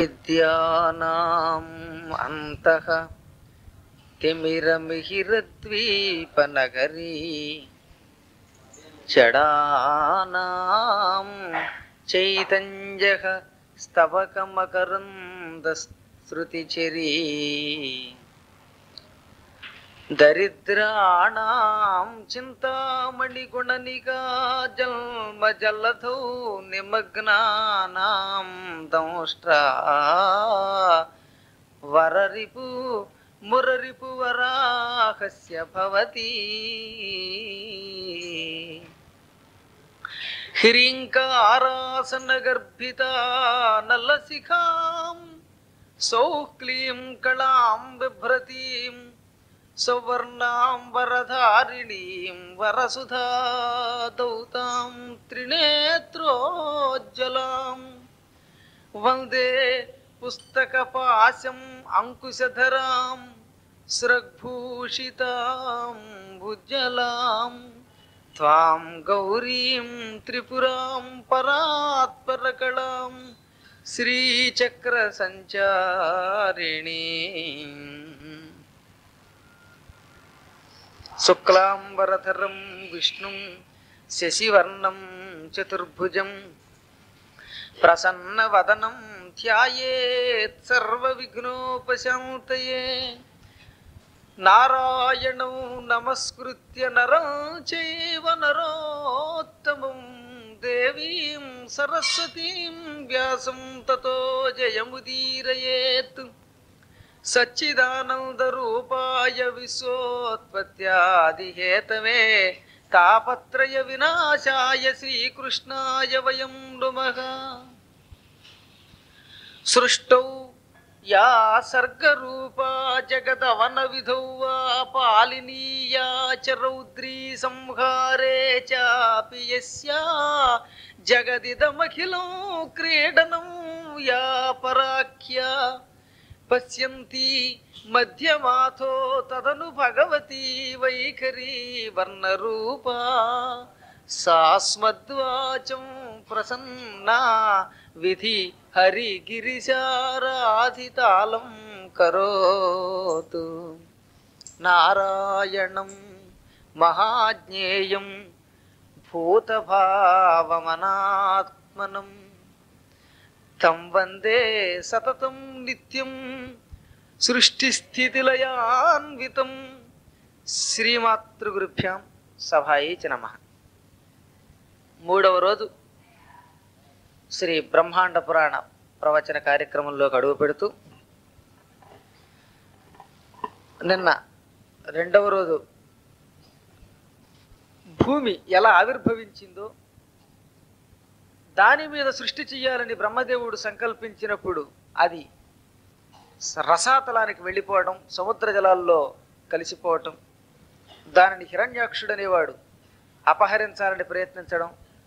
విద్యానాం అంతః తిమిరమిహిరద్వీపనగరీ జడానాం చైతంజః స్తవకమకరందశ్రుతిచరీ దరిద్రాణాం చింతామణిగుణనిగా జన్మజలధౌ నిమగ్నానాం దంష్ట్రా వరరిపు మురరిపు వరాహస్య భవతి హ్రీంకారాసనగర్భితా నల్లశిఖాం సౌక్లీం కళాం బిభ్రతీం సౌవర్ణాం వరధారిణీం వరసుధా దౌతాం త్రినేత్రోజ్వలాం వందే పుస్తకపాశం అంకుశధరాం స్రగ్భూషితాం భుజలాం త్వాం గౌరీం త్రిపురాం పరాత్పరకళాం శ్రీచక్ర సంచారిణీ శుక్లాంబరధరం విష్ణుం శశివర్ణం చతుర్భుజం ప్రసన్నవదనం ధ్యాయేత్ సర్వవిఘ్నోపశాంతయే నారాయణం నమస్కృత్య నరం చైవ నరోత్తమం దేవీం సరస్వతీం వ్యాసం తతో జయముదీరయేత్ సచ్చిదానందరూపాయ విశ్వోత్పత్యాదిహేతవే తాపత్రయ వినాశాయ శ్రీకృష్ణాయ వయం నుమః సృష్టౌ యా సర్గరూపా జగదవన విధౌ వా పాలినీయా చ రౌద్రీ సంహారే చాపి యస్యా జగదిదమఖిలం క్రీడనం యా పరాఖ్యా పశ్యంతి మధ్యమాథో తదను భగవతి వైఖరి వర్ణరూపా సాస్మద్వాచం ప్రసన్నా విధి హరిగిరిశారాధితాళం కరోతు నారాయణం మహాజ్ఞేయం భూతభావమనాత్మనం తం వందే సతతం నిత్యం సృష్టిస్థితిలయాన్వితం శ్రీమాతృగురుభ్యాం సభాయి చ నమ మూడవ రోజు శ్రీ బ్రహ్మాండ పురాణ ప్రవచన కార్యక్రమంలోకి అడుగు పెడుతూ నిన్న రెండవ రోజు భూమి ఎలా ఆవిర్భవించిందో దాని మీద సృష్టి చేయాలని బ్రహ్మదేవుడు సంకల్పించినప్పుడు అది రసాతలానికి వెళ్ళిపోవడం సముద్ర జలాల్లో కలిసిపోవటం దానిని హిరణ్యాక్షుడు అనేవాడు అపహరించాలని ప్రయత్నించడం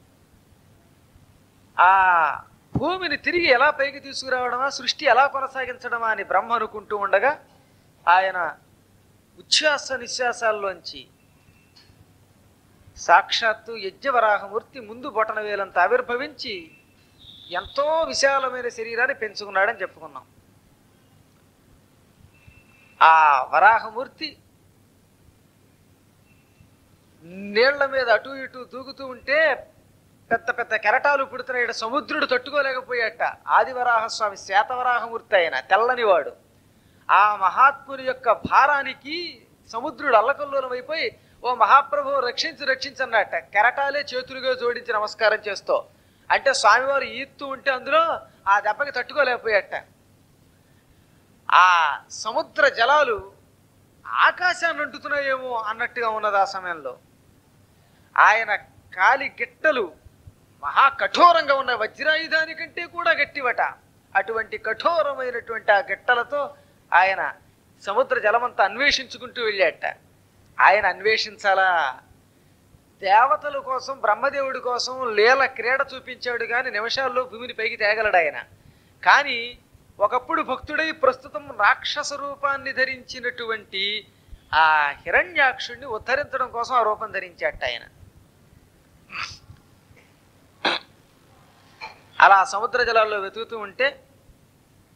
ఆ భూమిని తిరిగి ఎలా పైకి తీసుకురావడమా సృష్టి ఎలా కొనసాగించడమా అని బ్రహ్మ అనుకుంటూ ఉండగా ఆయన ఉచ్ఛ్వాస నిశ్వాసాల్లోంచి సాక్షాత్తు యజ్ఞవరాహమూర్తి ముందు బొటన వేలంత ఆవిర్భవించి ఎంతో విశాలమైన శరీరాన్ని పెంచుకున్నాడని చెప్పుకున్నాం ఆ వరాహమూర్తి నీళ్ల మీద అటు ఇటు దూకుతూ ఉంటే పెద్ద పెద్ద కెరటాలు పుడుతున్నాయి సముద్రుడు తట్టుకోలేకపోయాట ఆదివరాహస్వామి శ్వేతవరాహమూర్తి ఆయన తెల్లనివాడు ఆ మహాత్ముని యొక్క భారానికి సముద్రుడు అల్లకల్లోలం అయిపోయి ఓ మహాప్రభు రక్షించి రక్షించన్నట్ట కెరటాలే చేతులుగా జోడించి నమస్కారం చేస్తూ అంటే స్వామివారు ఈత్తూ ఉంటే అందులో ఆ దెబ్బకి తట్టుకోలేకపోయాట ఆ సముద్ర జలాలు ఆకాశాన్ని అంటుతున్నాయేమో అన్నట్టుగా ఉన్నది ఆ సమయంలో ఆయన కాలి గిట్టలు మహా కఠోరంగా ఉన్న వజ్రాయుధానికంటే కూడా గట్టివట అటువంటి కఠోరమైనటువంటి ఆ గిట్టలతో ఆయన సముద్ర జలమంతా అన్వేషించుకుంటూ వెళ్ళాట ఆయన అన్వేషించాలా దేవతల కోసం బ్రహ్మదేవుడి కోసం లీల క్రీడ చూపించాడు కానీ నిమిషాల్లో భూమిని పైకి తేగలడు ఆయన కానీ ఒకప్పుడు భక్తుడై ప్రస్తుతం రాక్షస రూపాన్ని ధరించినటువంటి ఆ హిరణ్యాక్షుణ్ణి ఉద్ధరించడం కోసం ఆ రూపం ధరించాట ఆయన అలా సముద్ర జలాల్లో వెతుకుతూ ఉంటే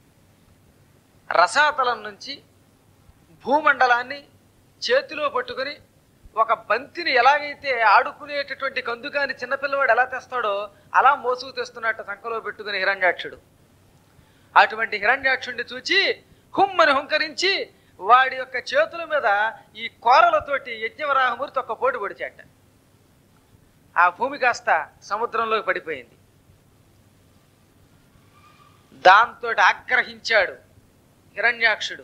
రసాతలం నుంచి భూమండలాన్ని చేతిలో పట్టుకొని ఒక బంతిని ఎలాగైతే ఆడుకునేటటువంటి కందుకాని చిన్నపిల్లవాడు ఎలా తెస్తాడో అలా మోసుకు తెస్తున్నట్టు సంకలో పెట్టుకుని హిరణ్యాక్షుడు అటువంటి హిరణ్యాక్షుడిని చూచి హుమ్మని హుంకరించి వాడి యొక్క చేతుల మీద ఈ కోరలతోటి యజ్ఞవరాహమూర్తి ఒక పోటు పొడిచాట ఆ భూమి కాస్త సముద్రంలోకి పడిపోయింది దాంతో ఆగ్రహించాడు హిరణ్యాక్షుడు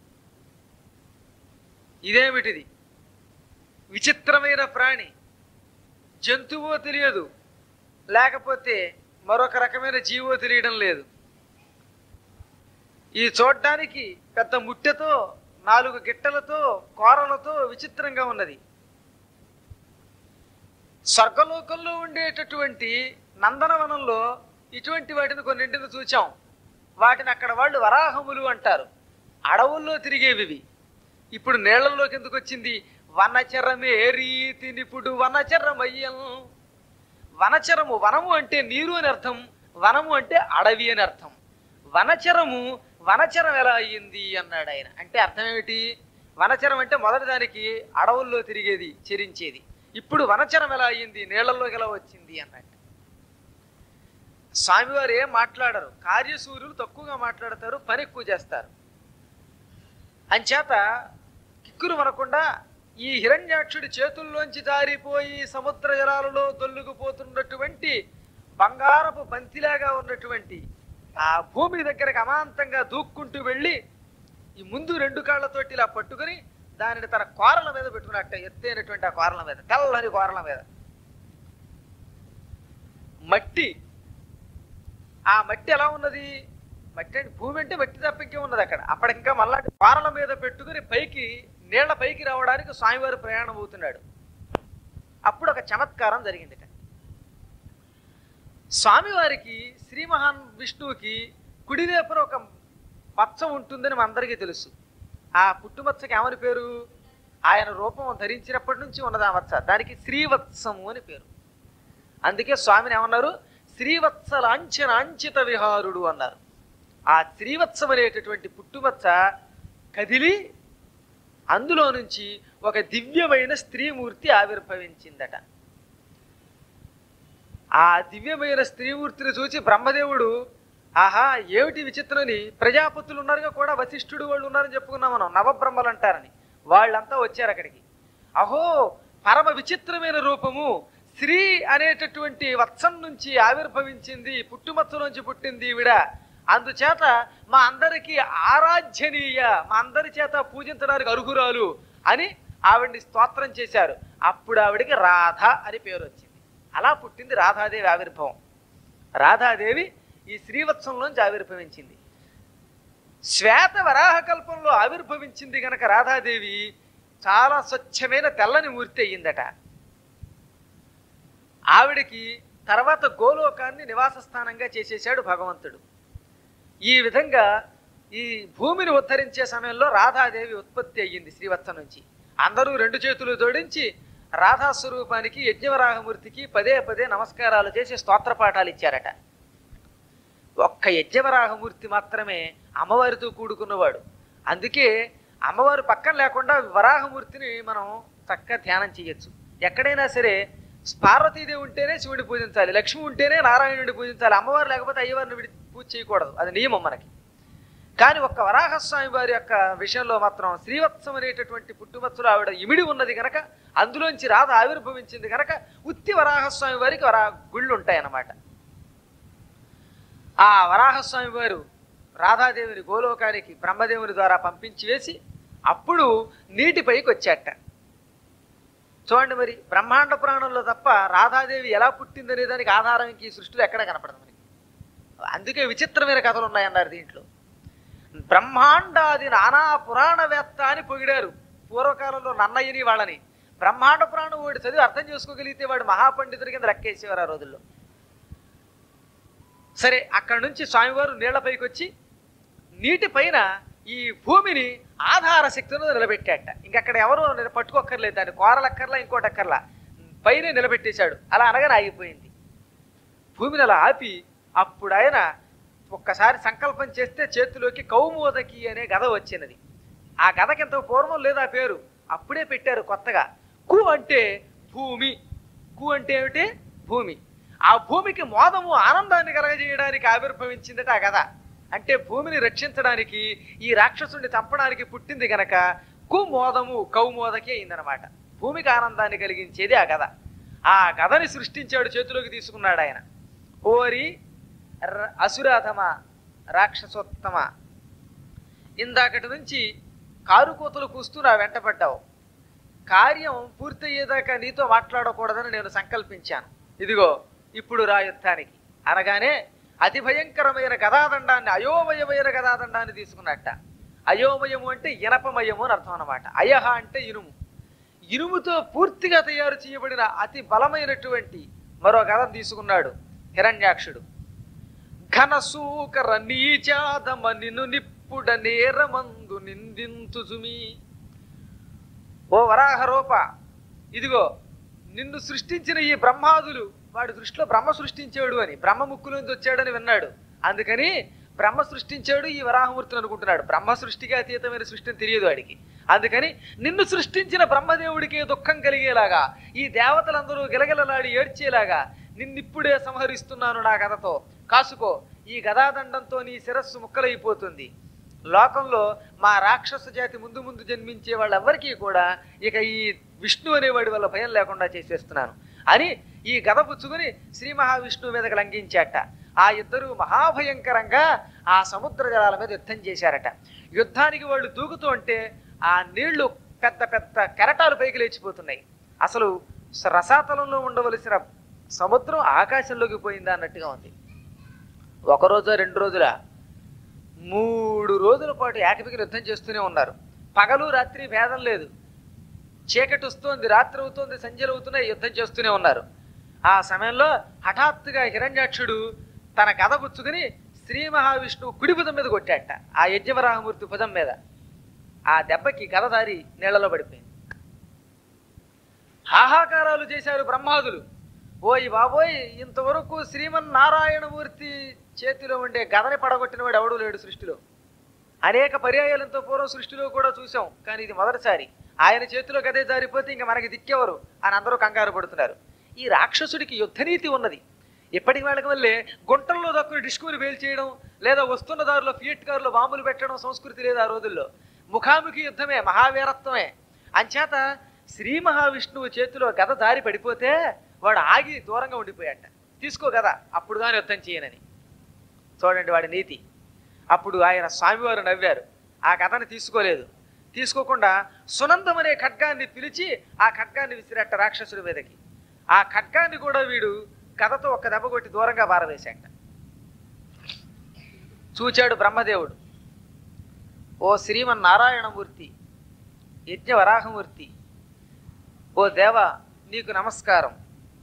ఇదేమిటిది విచిత్రమైన ప్రాణి జంతువో తెలియదు లేకపోతే మరొక రకమైన జీవో తెలియడం లేదు ఈ చూడ్డానికి పెద్ద ముట్టెతో నాలుగు గిట్టలతో కోరలతో విచిత్రంగా ఉన్నది స్వర్గలోకంలో ఉండేటటువంటి నందనవనంలో ఇటువంటి వాటిని కొన్నింటిని చూచాం వాటిని అక్కడ వాళ్ళు వరాహములు అంటారు అడవుల్లో తిరిగేవి ఇవి. ఇప్పుడు నీళ్లలోకి ఎందుకు వచ్చింది వనచరమే రీతి నిపుడు వనచరమయ్యం వనచరము వనము అంటే నీరు అని అర్థం వనము అంటే అడవి అని అర్థం వనచరము వనచరం ఎలా అయ్యింది అన్నాడు ఆయన అంటే అర్థం ఏమిటి వనచరం అంటే మొదటి దానికి అడవుల్లో తిరిగేది చెరించేది ఇప్పుడు వనచరం ఎలా అయ్యింది నీళ్లలోకి ఎలా వచ్చింది అన్నట్టు స్వామివారు ఏం మాట్లాడరు కార్యసూర్యులు తక్కువగా మాట్లాడతారు పని ఎక్కువ చేస్తారు అంచేత కిక్కురు మనకుండా ఈ హిరణ్యాక్షుడి చేతుల్లోంచి జారిపోయి సముద్ర జలాలలో దొల్లుకుపోతున్నటువంటి బంగారపు బంతిలాగా ఉన్నటువంటి ఆ భూమి దగ్గరకు అమాంతంగా దూక్కుంటూ వెళ్ళి ఈ ముందు రెండు కాళ్ళతోటి ఇలా పట్టుకొని దానిని తన కోరల మీద పెట్టుకున్నట్ట ఎత్తైనటువంటి ఆ కోరల మీద తెల్లని కోరల మీద మట్టి ఆ మట్టి ఎలా ఉన్నది మట్టి అంటే భూమి అంటే మట్టి తప్ప ఇంకే ఉన్నది అక్కడ అప్పటి ఇంకా మళ్ళాంటి కోరల మీద పెట్టుకుని పైకి నీళ్ల పైకి రావడానికి స్వామివారు ప్రయాణం అవుతున్నాడు అప్పుడు ఒక చమత్కారం జరిగింది ఇక్కడ స్వామివారికి శ్రీ మహాన్ విష్ణువుకి కుడివైపున ఒక మచ్చ ఉంటుందని మనందరికీ తెలుసు ఆ పుట్టుమచ్చకి ఏమని పేరు ఆయన రూపం ధరించినప్పటి నుంచి ఉన్నది ఆ మచ్చ దానికి శ్రీవత్సము అని పేరు అందుకే స్వామిని ఏమన్నారు శ్రీవత్స లాంఛనాంచిత విహారుడు అన్నారు ఆ శ్రీవత్సం అనేటటువంటి పుట్టుమచ్చ కదిలి అందులో నుంచి ఒక దివ్యమైన స్త్రీమూర్తి ఆవిర్భవించిందట ఆ దివ్యమైన స్త్రీమూర్తిని చూసి బ్రహ్మదేవుడు ఆహా ఏమిటి విచిత్రని ప్రజాపతులు ఉన్నారుగా కూడా వశిష్ఠుడు వాళ్ళు ఉన్నారని చెప్పుకున్నాం మనం నవబ్రహ్మలు అంటారని వాళ్ళంతా వచ్చారు అక్కడికి అహో పరమ విచిత్రమైన రూపము స్త్రీ అనేటటువంటి వత్సం నుంచి ఆవిర్భవించింది పుట్టుమచ్చలోంచి పుట్టింది ఈవిడ అందుచేత మా అందరికీ ఆరాధ్యనీయ మా అందరి చేత పూజించడానికి అర్హురాలు అని ఆవిడ్ని స్తోత్రం చేశారు అప్పుడు ఆవిడికి రాధ అని పేరు వచ్చింది అలా పుట్టింది రాధాదేవి ఆవిర్భావం రాధాదేవి ఈ శ్రీవత్సంలోంచి ఆవిర్భవించింది శ్వేత వరాహకల్పంలో ఆవిర్భవించింది గనక రాధాదేవి చాలా స్వచ్ఛమైన తెల్లని మూర్తి అయ్యిందట ఆవిడకి తర్వాత గోలోకాన్ని నివాస స్థానంగా చేసేశాడు భగవంతుడు ఈ విధంగా ఈ భూమిని ఉద్ధరించే సమయంలో రాధాదేవి ఉత్పత్తి అయ్యింది శ్రీవత్స నుంచి అందరూ రెండు చేతులు జోడించి రాధా స్వరూపానికి యజ్ఞవరాహమూర్తికి పదే పదే నమస్కారాలు చేసి స్తోత్ర పాఠాలు ఇచ్చారట ఒక్క యజ్ఞవరాహమూర్తి మాత్రమే అమ్మవారితో కూడుకున్నవాడు అందుకే అమ్మవారు పక్కన లేకుండా వరాహమూర్తిని మనం చక్కగా ధ్యానం చేయొచ్చు ఎక్కడైనా సరే పార్వతీదేవి ఉంటేనే శివుడిని పూజించాలి లక్ష్మి ఉంటేనే నారాయణుడిని పూజించాలి అమ్మవారు లేకపోతే అయ్యవారిని విడి పూజ చేయకూడదు అది నియమం మనకి కానీ ఒక్క వరాహస్వామి వారి యొక్క విషయంలో మాత్రం శ్రీవత్సం అనేటటువంటి పుట్టుమత్తులు ఆవిడ ఇమిడి ఉన్నది గనక అందులోంచి రాధ ఆవిర్భవించింది గనక ఉత్తి వరాహస్వామి వారికి వరా గుళ్ళు ఉంటాయన్నమాట ఆ వరాహస్వామి వారు రాధాదేవిని గోలోకానికి బ్రహ్మదేవుని ద్వారా పంపించి వేసి అప్పుడు నీటిపైకి వచ్చాట చూడండి మరి బ్రహ్మాండ పురాణంలో తప్ప రాధాదేవి ఎలా పుట్టిందనే దానికి ఆధారం ఇంక ఈ సృష్టిలో ఎక్కడ కనపడదు మనకి అందుకే విచిత్రమైన కథలు ఉన్నాయన్నారు దీంట్లో బ్రహ్మాండాది నానా పురాణవేత్త అని పొగిడారు పూర్వకాలంలో నన్నయ్యని వాళ్ళని బ్రహ్మాండ పురాణం వాడు చదివి అర్థం చేసుకోగలిగితే వాడు మహాపండితుడి కింద లెక్కేసేవారు ఆ రోజుల్లో సరే అక్కడ నుంచి స్వామివారు నీళ్లపైకి వచ్చి నీటి పైన ఈ భూమిని ఆధార శక్తిలో నిలబెట్టాట ఇంకక్కడ ఎవరు నిల- పట్టుకోక్కర్లేదు దాన్ని కోరలక్కర్లా ఇంకోటి అక్కర్లా పైన నిలబెట్టేశాడు అలా అనగానే ఆగిపోయింది భూమిని అలా ఆపి అప్పుడు ఆయన ఒక్కసారి సంకల్పం చేస్తే చేతిలోకి కౌమోదకి అనే గద వచ్చినది ఆ గదకి ఎంత పూర్వం లేదా పేరు అప్పుడే పెట్టారు కొత్తగా కు అంటే భూమి కు అంటే ఏమిటి భూమి ఆ భూమికి మోదము ఆనందాన్ని కలగజేయడానికి ఆవిర్భవించిందట ఆ గద అంటే భూమిని రక్షించడానికి ఈ రాక్షసుడిని చంపడానికి పుట్టింది గనక కు మోదము కౌమోదకి అయిందనమాట భూమికి ఆనందాన్ని కలిగించేది ఆ గద ఆ గదని సృష్టించాడు చేతిలోకి తీసుకున్నాడు ఆయన ఓరి ర- అసురాధమ రాక్షసోత్తమ ఇందాకటి నుంచి కారు కూతలు కూస్తూ నా వెంటపడ్డావు కార్యం పూర్తయ్యేదాకా నీతో మాట్లాడకూడదని నేను సంకల్పించాను ఇదిగో ఇప్పుడు రా యుద్ధానికి అనగానే అతి భయంకరమైన గదాదండాన్ని అయోమయమైన గదాదండాన్ని తీసుకున్నట్ట అయోమయము అంటే ఇనపమయము అని అర్థం అన్నమాట అయహ అంటే ఇనుము ఇనుముతో పూర్తిగా తయారు చేయబడిన అతి బలమైనటువంటి మరో గదం తీసుకున్నాడు హిరణ్యాక్షుడు ఘనసూకర నీచాదమ నిన్ను నిప్పుడ నేరమందు నిందింతుజుమి ఓ వరాహ రూప ఇదిగో నిన్ను సృష్టించిన ఈ బ్రహ్మాదులు వాడి దృష్టిలో బ్రహ్మ సృష్టించాడు అని బ్రహ్మ ముక్కులోంచి వచ్చాడని విన్నాడు అందుకని బ్రహ్మ సృష్టించాడు ఈ వరాహమూర్తిని అనుకుంటున్నాడు బ్రహ్మ సృష్టికి అతీతమైన సృష్టిని తెలియదు వాడికి అందుకని నిన్ను సృష్టించిన బ్రహ్మదేవుడికి దుఃఖం కలిగేలాగా ఈ దేవతలందరూ గిలగిలలాడి ఏడ్చేలాగా నిన్నిప్పుడే సంహరిస్తున్నాను నా కథతో కాసుకో ఈ గదాదండంతో నీ శిరస్సు ముక్కలైపోతుంది లోకంలో మా రాక్షస జాతి ముందు ముందు జన్మించే వాళ్ళెవ్వరికీ కూడా ఇక ఈ విష్ణు అనేవాడి వల్ల భయం లేకుండా చేసేస్తున్నాను అని ఈ గద పుచ్చుకుని శ్రీ మహావిష్ణువు మీదకి లంఘించాట ఆ ఇద్దరు మహాభయంకరంగా ఆ సముద్ర జలాల మీద యుద్ధం చేశారట యుద్ధానికి వాళ్ళు దూకుతూ ఉంటే ఆ నీళ్లు పెద్ద పెద్ద కెరటాలు పైకి లేచిపోతున్నాయి అసలు స- రసాతలంలో ఉండవలసిన సముద్రం ఆకాశంలోకి పోయిందా అన్నట్టుగా ఉంది ఒక రోజు రెండు రోజుల మూడు రోజుల పాటు ఏకపికి యుద్ధం చేస్తూనే ఉన్నారు పగలు రాత్రి భేదం లేదు చీకటి వస్తోంది రాత్రి అవుతోంది సంధ్యలు అవుతున్నాయి యుద్ధం చేస్తూనే ఉన్నారు ఆ సమయంలో హఠాత్తుగా హిరణ్యాక్షుడు తన కథ పుచ్చుకుని శ్రీ మహావిష్ణువు కుడి భుజం మీద కొట్టాట ఆ యజ్ఞవరాహమూర్తి భుజం మీద ఆ దెబ్బకి గద దారి నీళ్లలో పడిపోయింది హాహాకారాలు చేశారు బ్రహ్మాదులు ఓయ్ బాబోయ్ ఇంతవరకు శ్రీమన్నారాయణమూర్తి చేతిలో ఉండే గదని పడగొట్టిన వాడు ఎవడూ లేడు సృష్టిలో అనేక పర్యాయాలంతో పూర్వం సృష్టిలో కూడా చూసాం కానీ ఇది మొదటిసారి ఆయన చేతిలో గదే జారిపోతే ఇంకా మనకి దిక్కెవరు అని అందరూ కంగారు పడుతున్నారు ఈ రాక్షసుడికి యుద్ధనీతి ఉన్నది ఇప్పటికి వాళ్ళకి వల్లే గుంటల్లో దక్కుని డిస్కుని వేలు చేయడం లేదా వస్తున్న దారిలో ఫియట్ కారులో బాంబులు పెట్టడం సంస్కృతి లేదు ఆ రోజుల్లో ముఖాముఖి యుద్ధమే మహావీరత్వమే అంచేత శ్రీ మహావిష్ణువు చేతిలో గద దారి పడిపోతే వాడు ఆగి దూరంగా ఉండిపోయాట తీసుకో గదా అప్పుడు కానీ యుద్ధం చేయనని చూడండి వాడి నీతి అప్పుడు ఆయన స్వామివారు నవ్వారు ఆ కథని తీసుకోలేదు తీసుకోకుండా సునందం అనే ఖడ్గాన్ని పిలిచి ఆ ఖడ్గాన్ని విసిరట్ట రాక్షసుడి మీదకి ఆ ఖడ్గాన్ని కూడా వీడు కథతో ఒక్క దెబ్బ కొట్టి దూరంగా పారవేశాట చూచాడు బ్రహ్మదేవుడు ఓ శ్రీమన్నారాయణమూర్తి యజ్ఞ వరాహమూర్తి ఓ దేవ నీకు నమస్కారం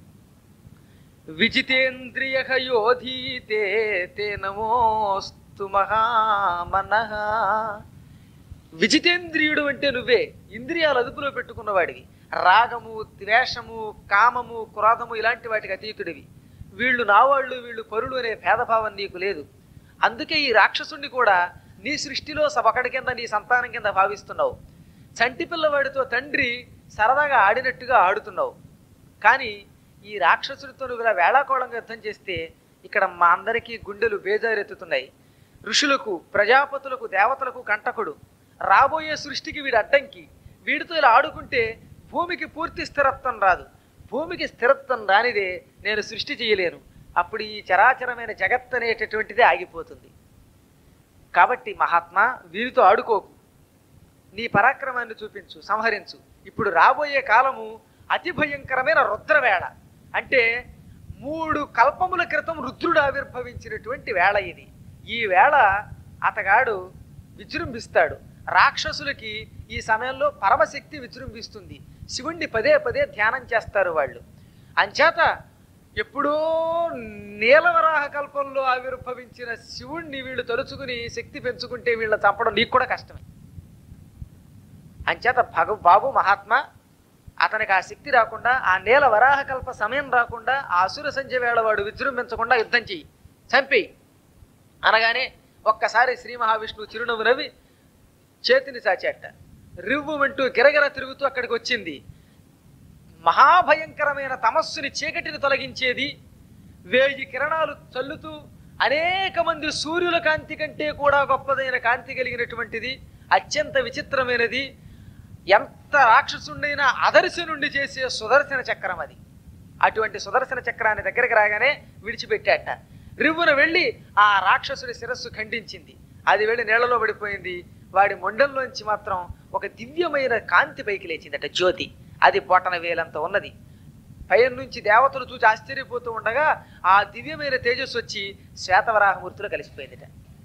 విజితేంద్రియ యోధీతే తే నమోస్తు మహామనః విజితేంద్రియుడు అంటే నువ్వే ఇంద్రియాలు అదుపులో పెట్టుకున్నవాడివి రాగము ద్వేషము కామము క్రోధము ఇలాంటి వాటికి అతీతుడివి వీళ్ళు నావాళ్ళు వీళ్ళు పరులు అనే భేదభావం నీకు లేదు అందుకే ఈ రాక్షసుణ్ణి కూడా నీ సృష్టిలో ఒకడి కింద నీ సంతానం కింద భావిస్తున్నావు చంటి పిల్లవాడితో తండ్రి సరదాగా ఆడినట్టుగా ఆడుతున్నావు కానీ ఈ రాక్షసుడితో నువ్వు ఇలా వేళాకోళంగా యుద్ధం చేస్తే ఇక్కడ మా అందరికీ గుండెలు బేజారెత్తుతున్నాయి ఋషులకు ప్రజాపతులకు దేవతలకు కంటకుడు రాబోయే సృష్టికి వీడు అడ్డంకి వీడితో ఇలా ఆడుకుంటే భూమికి పూర్తి స్థిరత్వం రాదు భూమికి స్థిరత్వం రానిదే నేను సృష్టి చేయలేను అప్పుడు ఈ చరాచరమైన జగత్ అనేటటువంటిదే ఆగిపోతుంది కాబట్టి మహాత్మా వీరితో ఆడుకోకు నీ పరాక్రమాన్ని చూపించు సంహరించు ఇప్పుడు రాబోయే కాలము అతి భయంకరమైన రుద్రవేళ అంటే మూడు కల్పముల క్రితం రుద్రుడు ఆవిర్భవించినటువంటి వేళ ఇది ఈ వేళ అతగాడు విజృంభిస్తాడు రాక్షసులకి ఈ సమయంలో పరమశక్తి విజృంభిస్తుంది శివుణ్ణి పదే పదే ధ్యానం చేస్తారు వాళ్ళు అంచేత ఎప్పుడో నీలవరాహ కల్పంలో ఆవిర్భవించిన శివుణ్ణి వీళ్ళు తలుచుకుని శక్తి పెంచుకుంటే వీళ్ళ చంపడం నీకు కూడా కష్టమే అంచేత భగ బాబు మహాత్మా అతనికి ఆ శక్తి రాకుండా ఆ నేల వరాహకల్ప సమయం రాకుండా ఆ అసుర సంధ్య వేళ వాడు విజృంభించకుండా యుద్ధం చెయ్యి చంపేయి అనగానే ఒక్కసారి శ్రీ మహావిష్ణువు చిరునవ్వు నవ్వి చేతిని చాచాట రివ్వుమంటూ గిరగిర తిరుగుతూ అక్కడికి వచ్చింది మహాభయంకరమైన తమస్సుని చీకటిని తొలగించేది వేయి కిరణాలు చల్లుతూ అనేక మంది సూర్యుల కాంతి కంటే కూడా గొప్పదైన కాంతి కలిగినటువంటిది అత్యంత విచిత్రమైనది ఎంత రాక్షసుండైనా అదర్శ నుండి చేసే సుదర్శన చక్రం అది అటువంటి సుదర్శన చక్రాన్ని దగ్గరికి రాగానే విడిచిపెట్టాట రివ్వున వెళ్ళి ఆ రాక్షసుడి శిరస్సు ఖండించింది అది వెళ్ళి నీళ్లలో పడిపోయింది వాడి మొండంలోంచి మాత్రం ఒక దివ్యమైన కాంతి పైకి లేచిందట జ్యోతి అది బొటన వేలంత ఉన్నది పైన నుంచి దేవతలు చూసి ఆశ్చర్యపోతూ ఉండగా ఆ దివ్యమైన తేజస్సు వచ్చి శ్వేతవరాహమూర్తిలో కలిసిపోయిందిట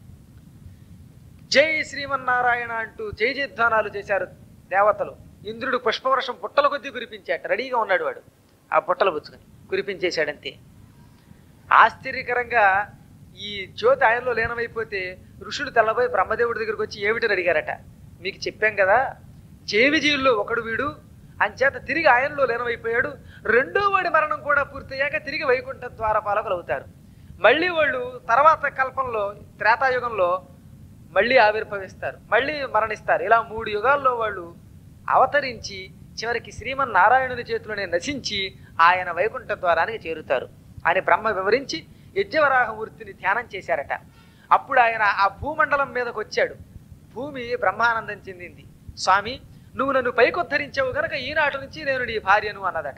జై శ్రీమన్నారాయణ అంటూ జై జయధ్వానాలు చేశారు దేవతలు ఇంద్రుడు పుష్పవర్షం పుట్టల కొద్దీ కురిపించాట రెడీగా ఉన్నాడు వాడు ఆ పుట్టలు పుచ్చుకొని కురిపించేశాడంతే ఆశ్చర్యకరంగా ఈ జ్యోతి ఆయనలో లీనమైపోతే ఋషులు తెల్లబోయి బ్రహ్మదేవుడి దగ్గరికి వచ్చి ఏమిటని అడిగారట మీకు చెప్పాం కదా జేవిజీవుల్లో ఒకడు వీడు అంచేత తిరిగి ఆయనలో లీనమైపోయాడు రెండో వాడి మరణం కూడా పూర్తయ్యాక తిరిగి వైకుంఠ ద్వారపాలకులు అవుతారు మళ్ళీ వాళ్ళు తర్వాత కల్పంలో త్రేతాయుగంలో మళ్ళీ ఆవిర్భవిస్తారు మళ్ళీ మరణిస్తారు ఇలా మూడు యుగాల్లో వాళ్ళు అవతరించి చివరికి శ్రీమన్నారాయణుని చేతిలోనే నశించి ఆయన వైకుంఠ ద్వారానికి చేరుతారు అని బ్రహ్మ వివరించి యజ్ఞవరాహమూర్తిని ధ్యానం చేశారట అప్పుడు ఆయన ఆ భూమండలం మీదకి వచ్చాడు భూమి బ్రహ్మానందం చెందింది స్వామి నువ్వు నన్ను పైకొద్ధరించావు గనక ఈనాటి నుంచి నేను నీ భార్యను అన్నదట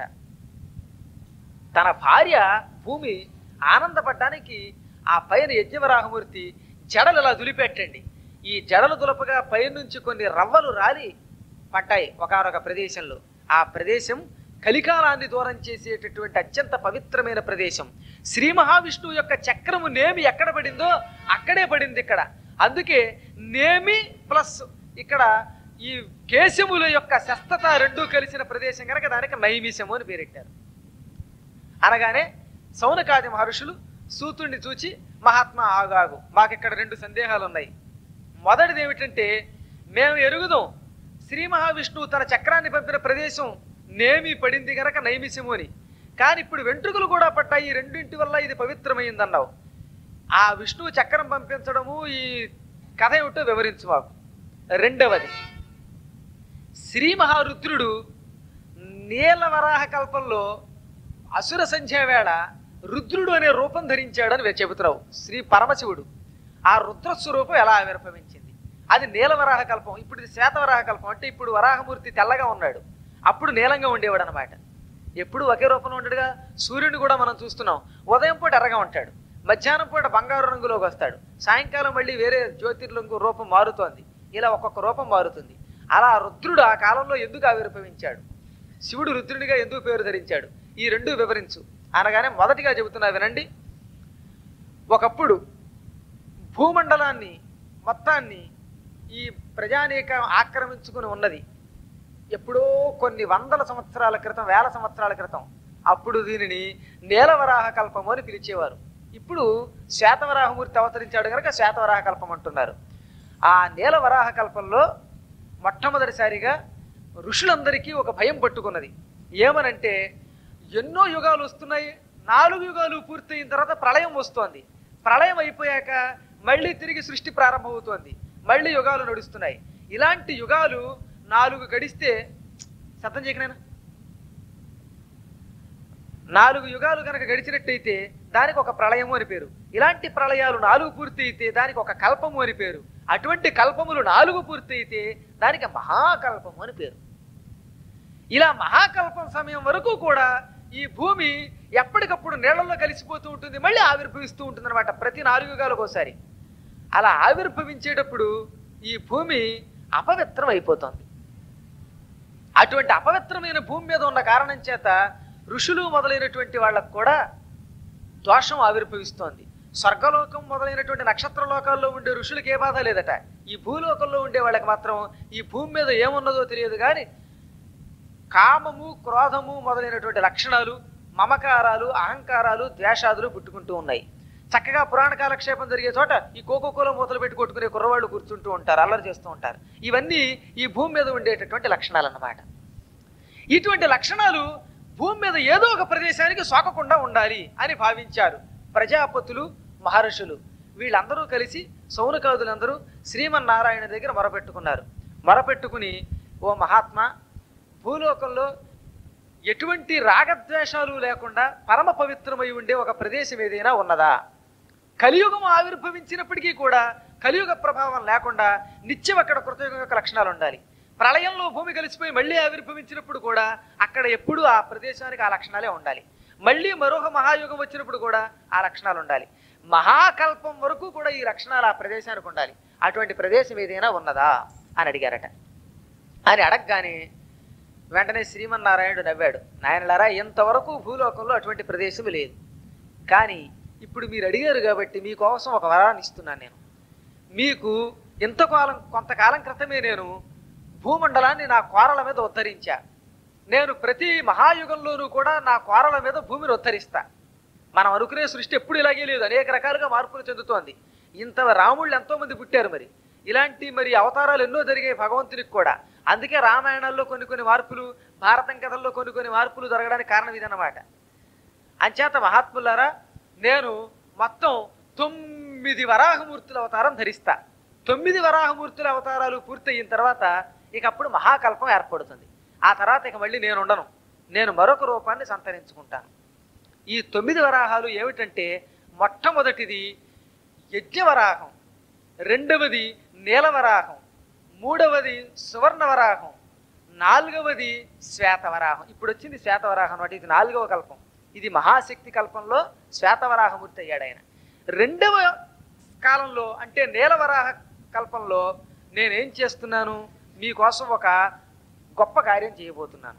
తన భార్య భూమి ఆనందపడ్డానికి ఆ పైన యజ్ఞవరాహమూర్తి జడలు ఇలా దులిపెట్టండి ఈ జడలు దులపగా పైనుంచి కొన్ని రవ్వలు రాలి పడ్డాయి ఒకనొక ప్రదేశంలో ఆ ప్రదేశం కలికాలాన్ని దూరం చేసేటటువంటి అత్యంత పవిత్రమైన ప్రదేశం శ్రీ మహావిష్ణువు యొక్క చక్రము నేమి ఎక్కడ పడిందో అక్కడే పడింది ఇక్కడ అందుకే నేమి ప్లస్ ఇక్కడ ఈ కేశముల యొక్క శస్తత రెండూ కలిసిన ప్రదేశం కనుక దానికి నైమిషము అని పేరెట్టారు అనగానే సౌనకాది మహర్షులు సూతుడిని చూచి మహాత్మా ఆగాగు మాకిక్కడ రెండు సందేహాలు ఉన్నాయి మొదటిది ఏమిటంటే మేము ఎరుగుదాం శ్రీ మహావిష్ణువు తన చక్రాన్ని పంపిన ప్రదేశం నేమి పడింది గనక నైమిషము అని కానీ ఇప్పుడు వెంట్రుకలు కూడా పడ్డాయి ఈ రెండింటి వల్ల ఇది పవిత్రమైందన్నావు ఆ విష్ణువు చక్రం పంపించడము ఈ కథ ఏమిటో వివరించు మాకు రెండవది శ్రీ మహారుద్రుడు నీలవరాహ కల్పంలో అసుర సంధ్య వేళ రుద్రుడు అనే రూపం ధరించాడని వే- చెబుతున్నావు శ్రీ పరమశివుడు ఆ రుద్ర స్వరూపం ఎలా ఆవిర్భవించింది అది నీలవరాహ కల్పం ఇప్పుడు ఇది శ్వేతవరాహ కల్పం అంటే ఇప్పుడు వరాహమూర్తి తెల్లగా ఉన్నాడు అప్పుడు నీలంగా ఉండేవాడు అనమాట ఎప్పుడు ఒకే రూపంలో ఉండడుగా సూర్యుడిని కూడా మనం చూస్తున్నాం ఉదయం పూట ఎర్రగా ఉంటాడు మధ్యాహ్నం పూట బంగారు రంగులోకి వస్తాడు సాయంకాలం మళ్ళీ వేరే జ్యోతిర్లింగు రూపం మారుతోంది ఇలా ఒక్కొక్క రూపం మారుతుంది అలా రుద్రుడు ఆ కాలంలో ఎందుకు ఆవిర్భవించాడు శివుడు రుద్రునిగా ఎందుకు పేరు ధరించాడు ఈ రెండు వివరించు అనగానే మొదటిగా చెబుతున్నా వినండి ఒకప్పుడు భూమండలాన్ని మొత్తాన్ని ఈ ప్రజానీకం ఆక్రమించుకుని ఉన్నది ఎప్పుడో కొన్ని వందల సంవత్సరాల క్రితం వేల సంవత్సరాల క్రితం అప్పుడు దీనిని నీలవరాహ కల్పము అని పిలిచేవారు ఇప్పుడు శ్వేతవరాహమూర్తి అవతరించాడు కనుక శ్వేతవరాహ కల్పం అంటున్నారు ఆ నీలవరాహ కల్పంలో మొట్టమొదటిసారిగా ఋషులందరికీ ఒక భయం పట్టుకున్నది ఏమనంటే ఎన్నో యుగాలు వస్తున్నాయి నాలుగు యుగాలు పూర్తయిన తర్వాత ప్రళయం వస్తోంది ప్రళయం అయిపోయాక మళ్ళీ తిరిగి సృష్టి ప్రారంభమవుతోంది మళ్ళీ యుగాలు నడుస్తున్నాయి ఇలాంటి యుగాలు నాలుగు గడిస్తే శబ్దం చేయకనైనా నాలుగు యుగాలు కనుక గడిచినట్టయితే దానికి ఒక ప్రళయము అని పేరు ఇలాంటి ప్రళయాలు నాలుగు పూర్తి అయితే దానికి ఒక కల్పము అని పేరు అటువంటి కల్పములు నాలుగు పూర్తి అయితే దానికి మహాకల్పము అని పేరు ఇలా మహాకల్పం సమయం వరకు కూడా ఈ భూమి ఎప్పటికప్పుడు నీళ్లలో కలిసిపోతూ ఉంటుంది మళ్ళీ ఆవిర్భవిస్తూ ఉంటుంది అనమాట ప్రతి నాలుగు యుగాలకు ఒకసారి అలా ఆవిర్భవించేటప్పుడు ఈ భూమి అపవిత్రం అయిపోతుంది అటువంటి అపవిత్రమైన భూమి మీద ఉన్న కారణం చేత ఋషులు మొదలైనటువంటి వాళ్ళకు కూడా దోషం ఆవిర్భవిస్తోంది స్వర్గలోకం మొదలైనటువంటి నక్షత్ర లోకాల్లో ఉండే ఋషులకు ఏ బాధ లేదట ఈ భూలోకంలో ఉండే వాళ్ళకి మాత్రం ఈ భూమి మీద ఏమున్నదో తెలియదు కానీ కామము క్రోధము మొదలైనటువంటి లక్షణాలు మమకారాలు అహంకారాలు ద్వేషాదులు పుట్టుకుంటూ ఉన్నాయి చక్కగా పురాణ కాలక్షేపం జరిగే చోట ఈ కోకోకోలో మూతలు పెట్టి కొట్టుకునే కుర్రవాళ్ళు కూర్చుంటూ ఉంటారు అల్లరి చేస్తూ ఉంటారు ఇవన్నీ ఈ భూమి మీద ఉండేటటువంటి లక్షణాలు అన్నమాట ఇటువంటి లక్షణాలు భూమి మీద ఏదో ఒక ప్రదేశానికి సోకకుండా ఉండాలి అని భావించారు ప్రజాపతులు మహర్షులు వీళ్ళందరూ కలిసి సౌనకాదులందరూ శ్రీమన్నారాయణ దగ్గర మొరపెట్టుకున్నారు మొరపెట్టుకుని ఓ మహాత్మా భూలోకంలో ఎటువంటి రాగద్వేషాలు లేకుండా పరమ పవిత్రమై ఉండే ఒక ప్రదేశం ఏదైనా ఉన్నదా కలియుగం ఆవిర్భవించినప్పటికీ కూడా కలియుగ ప్రభావం లేకుండా నిత్యం అక్కడ కృతయుగం యొక్క లక్షణాలు ఉండాలి ప్రళయంలో భూమి కలిసిపోయి మళ్ళీ ఆవిర్భవించినప్పుడు కూడా అక్కడ ఎప్పుడూ ఆ ప్రదేశానికి ఆ లక్షణాలే ఉండాలి మళ్ళీ మరొక మహాయుగం వచ్చినప్పుడు కూడా ఆ లక్షణాలు ఉండాలి మహాకల్పం వరకు కూడా ఈ లక్షణాలు ఆ ప్రదేశానికి ఉండాలి అటువంటి ప్రదేశం ఏదైనా ఉన్నదా అని అడిగారట అని అడగగానే వెంటనే శ్రీమన్నారాయణుడు నవ్వాడు నాయనలారా ఇంతవరకు భూలోకంలో అటువంటి ప్రదేశం లేదు కానీ ఇప్పుడు మీరు అడిగారు కాబట్టి మీకోసం ఒక వరాన్ని ఇస్తున్నాను నేను మీకు ఇంతకాలం కొంతకాలం క్రితమే నేను భూమండలాన్ని నా కోరల మీద ఉద్ధరించా నేను ప్రతి మహాయుగంలోనూ కూడా నా కోరల మీద భూమిని ఉద్ధరిస్తా మనం అనుకునే సృష్టి ఎప్పుడు ఇలాగే లేదు అనేక రకాలుగా మార్పులు చెందుతోంది ఇంత రాముళ్ళు ఎంతో మంది పుట్టారు మరి ఇలాంటి మరి అవతారాలు ఎన్నో జరిగాయి భగవంతునికి కూడా అందుకే రామాయణాల్లో కొన్ని కొన్ని మార్పులు భారతం కథల్లో కొన్ని కొన్ని మార్పులు జరగడానికి కారణం ఇదన్నమాట అంచేత మహాత్ములారా నేను మొత్తం తొమ్మిది వరాహమూర్తుల అవతారం ధరిస్తా తొమ్మిది వరాహమూర్తుల అవతారాలు పూర్తయిన తర్వాత ఇక అప్పుడు మహాకల్పం ఏర్పడుతుంది ఆ తర్వాత ఇక మళ్ళీ నేను ఉండను నేను మరొక రూపాన్ని సంతరించుకుంటాను ఈ తొమ్మిది వరాహాలు ఏమిటంటే మొట్టమొదటిది యజ్ఞవరాహం రెండవది నీలవరాహం మూడవది సువర్ణవరాహం నాలుగవది శ్వేతవరాహం ఇప్పుడు వచ్చింది శ్వేతవరాహం అన్నమాట ఇది నాలుగవ కల్పం ఇది మహాశక్తి కల్పంలో శ్వేతవరాహమూర్తి అయ్యాడు ఆయన రెండవ కాలంలో అంటే నీలవరాహ కల్పంలో నేనేం చేస్తున్నాను మీకోసం ఒక గొప్ప కార్యం చేయబోతున్నాను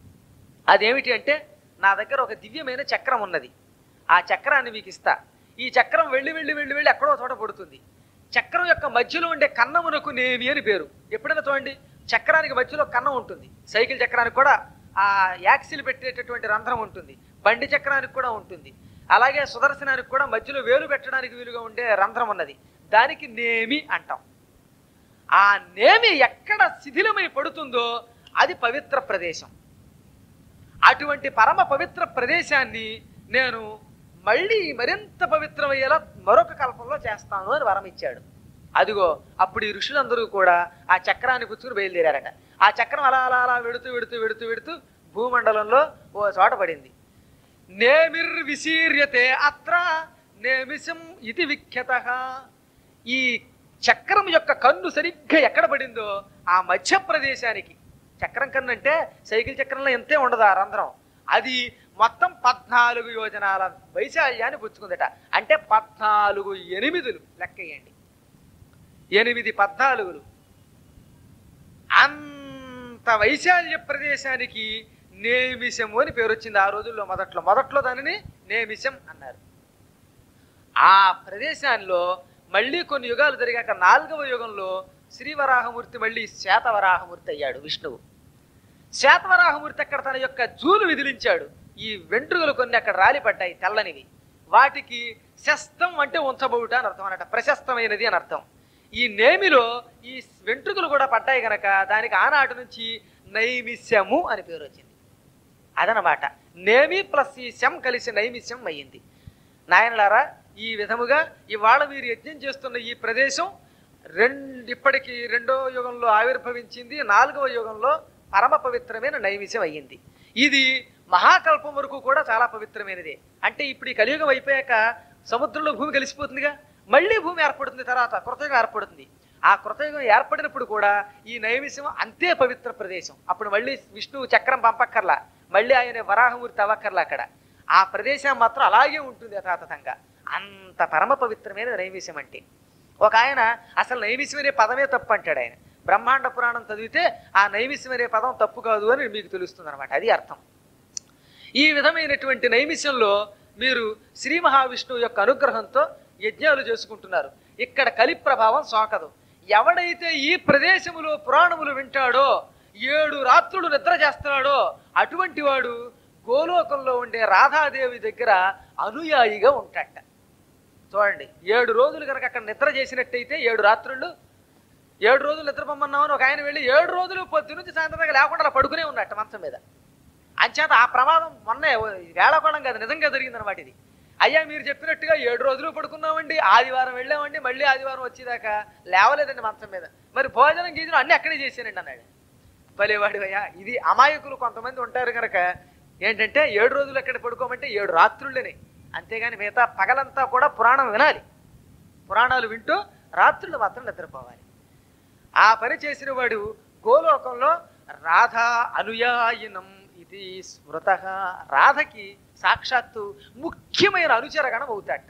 అదేమిటి అంటే నా దగ్గర ఒక దివ్యమైన చక్రం ఉన్నది ఆ చక్రాన్ని మీకు ఇస్తా ఈ చక్రం వెళ్ళి వెళ్ళి వెళ్ళి వెళ్ళి ఎక్కడో చోట పడుతుంది చక్రం యొక్క మధ్యలో ఉండే కన్నమునకు నేమి అని పేరు ఎప్పుడైనా చూడండి చక్రానికి మధ్యలో కన్నం ఉంటుంది సైకిల్ చక్రానికి కూడా ఆ యాక్సిల్ పెట్టేటటువంటి రంధ్రం ఉంటుంది బండి చక్రానికి కూడా ఉంటుంది అలాగే సుదర్శనానికి కూడా మధ్యలో వేలు పెట్టడానికి వీలుగా ఉండే రంధ్రం ఉన్నది దానికి నేమి అంటాం ఆ నేమి ఎక్కడ శిథిలమై పడుతుందో అది పవిత్ర ప్రదేశం అటువంటి పరమ పవిత్ర ప్రదేశాన్ని నేను మళ్ళీ మరింత పవిత్రమయ్యేలా మరొక కల్పంలో చేస్తాను అని వరం ఇచ్చాడు అదిగో అప్పుడు ఈ ఋషులందరూ కూడా ఆ చక్రాన్ని పుచ్చుకుని బయలుదేరారట ఆ చక్రం అలా అలా అలా వెడుతూ వెడుతూ వెడుతూ వెడుతూ భూమండలంలో ఓ చోట పడింది నేమిర్ విశీర్యతే అత్ర నేమిషం ఇది విఖ్యత ఈ చక్రం యొక్క కన్ను సరిగ్గా ఎక్కడ పడిందో ఆ మధ్య ప్రదేశానికి చక్రం కన్ను అంటే సైకిల్ చక్రంలో ఎంతే ఉండదు ఆ రంధ్రం అది మొత్తం పద్నాలుగు యోజనాల వైశాల్యాన్ని పుచ్చుకుందట అంటే పద్నాలుగు ఎనిమిదిలు లెక్కయ్యండి ఎనిమిది పద్నాలుగులు అంత వైశాల్య ప్రదేశానికి నేమిషము అని పేరు వచ్చింది ఆ రోజుల్లో మొదట్లో మొదట్లో దానిని నేమిషం అన్నారు ఆ ప్రదేశాల్లో మళ్ళీ కొన్ని యుగాలు జరిగాక నాలుగవ యుగంలో శ్రీవరాహమూర్తి మళ్ళీ శాతవరాహమూర్తి అయ్యాడు విష్ణువు శాతవరాహమూర్తి అక్కడ తన యొక్క జూలు విదిలించాడు ఈ వెంట్రుకలు కొన్ని అక్కడ రాలిపడ్డాయి తెల్లనివి వాటికి శస్తం అంటే ఉంచబోట అని అర్థం అనట ప్రశస్తమైనది అని అర్థం ఈ నేమిలో ఈ వెంట్రుకలు కూడా పడ్డాయి గనక దానికి ఆనాటి నుంచి నైమిష్యము అని పేరు వచ్చింది అదనమాట నేమి ప్లస్ ఈ శం కలిసి నైమిష్యం అయ్యింది నాయనలారా ఈ విధముగా ఇవాళ మీరు యజ్ఞం చేస్తున్న ఈ ప్రదేశం రెండు ఇప్పటికి రెండో యుగంలో ఆవిర్భవించింది నాలుగవ యుగంలో పరమ పవిత్రమైన నైమిషం అయ్యింది ఇది మహాకల్పం వరకు కూడా చాలా పవిత్రమైనదే అంటే ఇప్పుడు ఈ కలియుగం అయిపోయాక సముద్రంలో భూమి కలిసిపోతుందిగా మళ్ళీ భూమి ఏర్పడుతుంది తర్వాత కృతయుగం ఏర్పడుతుంది ఆ కృతయుగం ఏర్పడినప్పుడు కూడా ఈ నైమిషం అంతే పవిత్ర ప్రదేశం అప్పుడు మళ్ళీ విష్ణువు చక్రం పంపక్కర్లా మళ్ళీ ఆయన వరాహమూర్తి అవ్వక్కర్లా అక్కడ ఆ ప్రదేశం మాత్రం అలాగే ఉంటుంది యథాతథంగా అంత పరమ పవిత్రమైన నైమిషం అంటే ఒక ఆయన అసలు నైమిషం అనే పదమే తప్పు అంటాడు ఆయన బ్రహ్మాండ పురాణం చదివితే ఆ నైమిషం అనే పదం తప్పు కాదు అని మీకు తెలుస్తుంది అనమాట అది అర్థం ఈ విధమైనటువంటి నైమిషంలో మీరు శ్రీ మహావిష్ణువు యొక్క అనుగ్రహంతో యజ్ఞాలు చేసుకుంటున్నారు ఇక్కడ కలి ప్రభావం సోకదు ఎవడైతే ఈ ప్రదేశములో పురాణములు వింటాడో ఏడు రాత్రులు నిద్ర చేస్తున్నాడో అటువంటి వాడు గోలోకంలో ఉండే రాధాదేవి దగ్గర అనుయాయిగా ఉంటాడట చూడండి ఏడు రోజులు కనుక అక్కడ నిద్ర చేసినట్టయితే ఏడు రాత్రులు ఏడు రోజులు నిద్రపోమన్నామని ఒక ఆయన వెళ్ళి ఏడు రోజులు పొద్దు నుంచి సాయంత్రం దాకా లేకుండా అలా పడుకునే ఉన్నట్ట మంచం మీద అంచేత ఆ ప్రమాదం మొన్నే వేళకోవడం కాదు నిజంగా జరిగిందనమాట ఇది అయ్యా మీరు చెప్పినట్టుగా ఏడు రోజులు పడుకున్నామండి ఆదివారం వెళ్ళామండి మళ్ళీ ఆదివారం వచ్చేదాకా లేవలేదండి మంచం మీద మరి భోజనం గీజనం అన్ని అక్కడే చేశానండి అన్నాడు భలేవాడు అయ్యా ఇది అమాయకులు కొంతమంది ఉంటారు కనుక ఏంటంటే ఏడు రోజులు ఎక్కడ పడుకోమంటే ఏడు రాత్రుళ్ళని అంతేగాని మిగతా పగలంతా కూడా పురాణం వినాలి పురాణాలు వింటూ రాత్రులు మాత్రం నిద్రపోవాలి ఆ పని చేసిన వాడు గోలోకంలో రాధా అనుయాయినం ఇది స్మృత రాధకి సాక్షాత్తు ముఖ్యమైన అనుచరగణం అవుతాట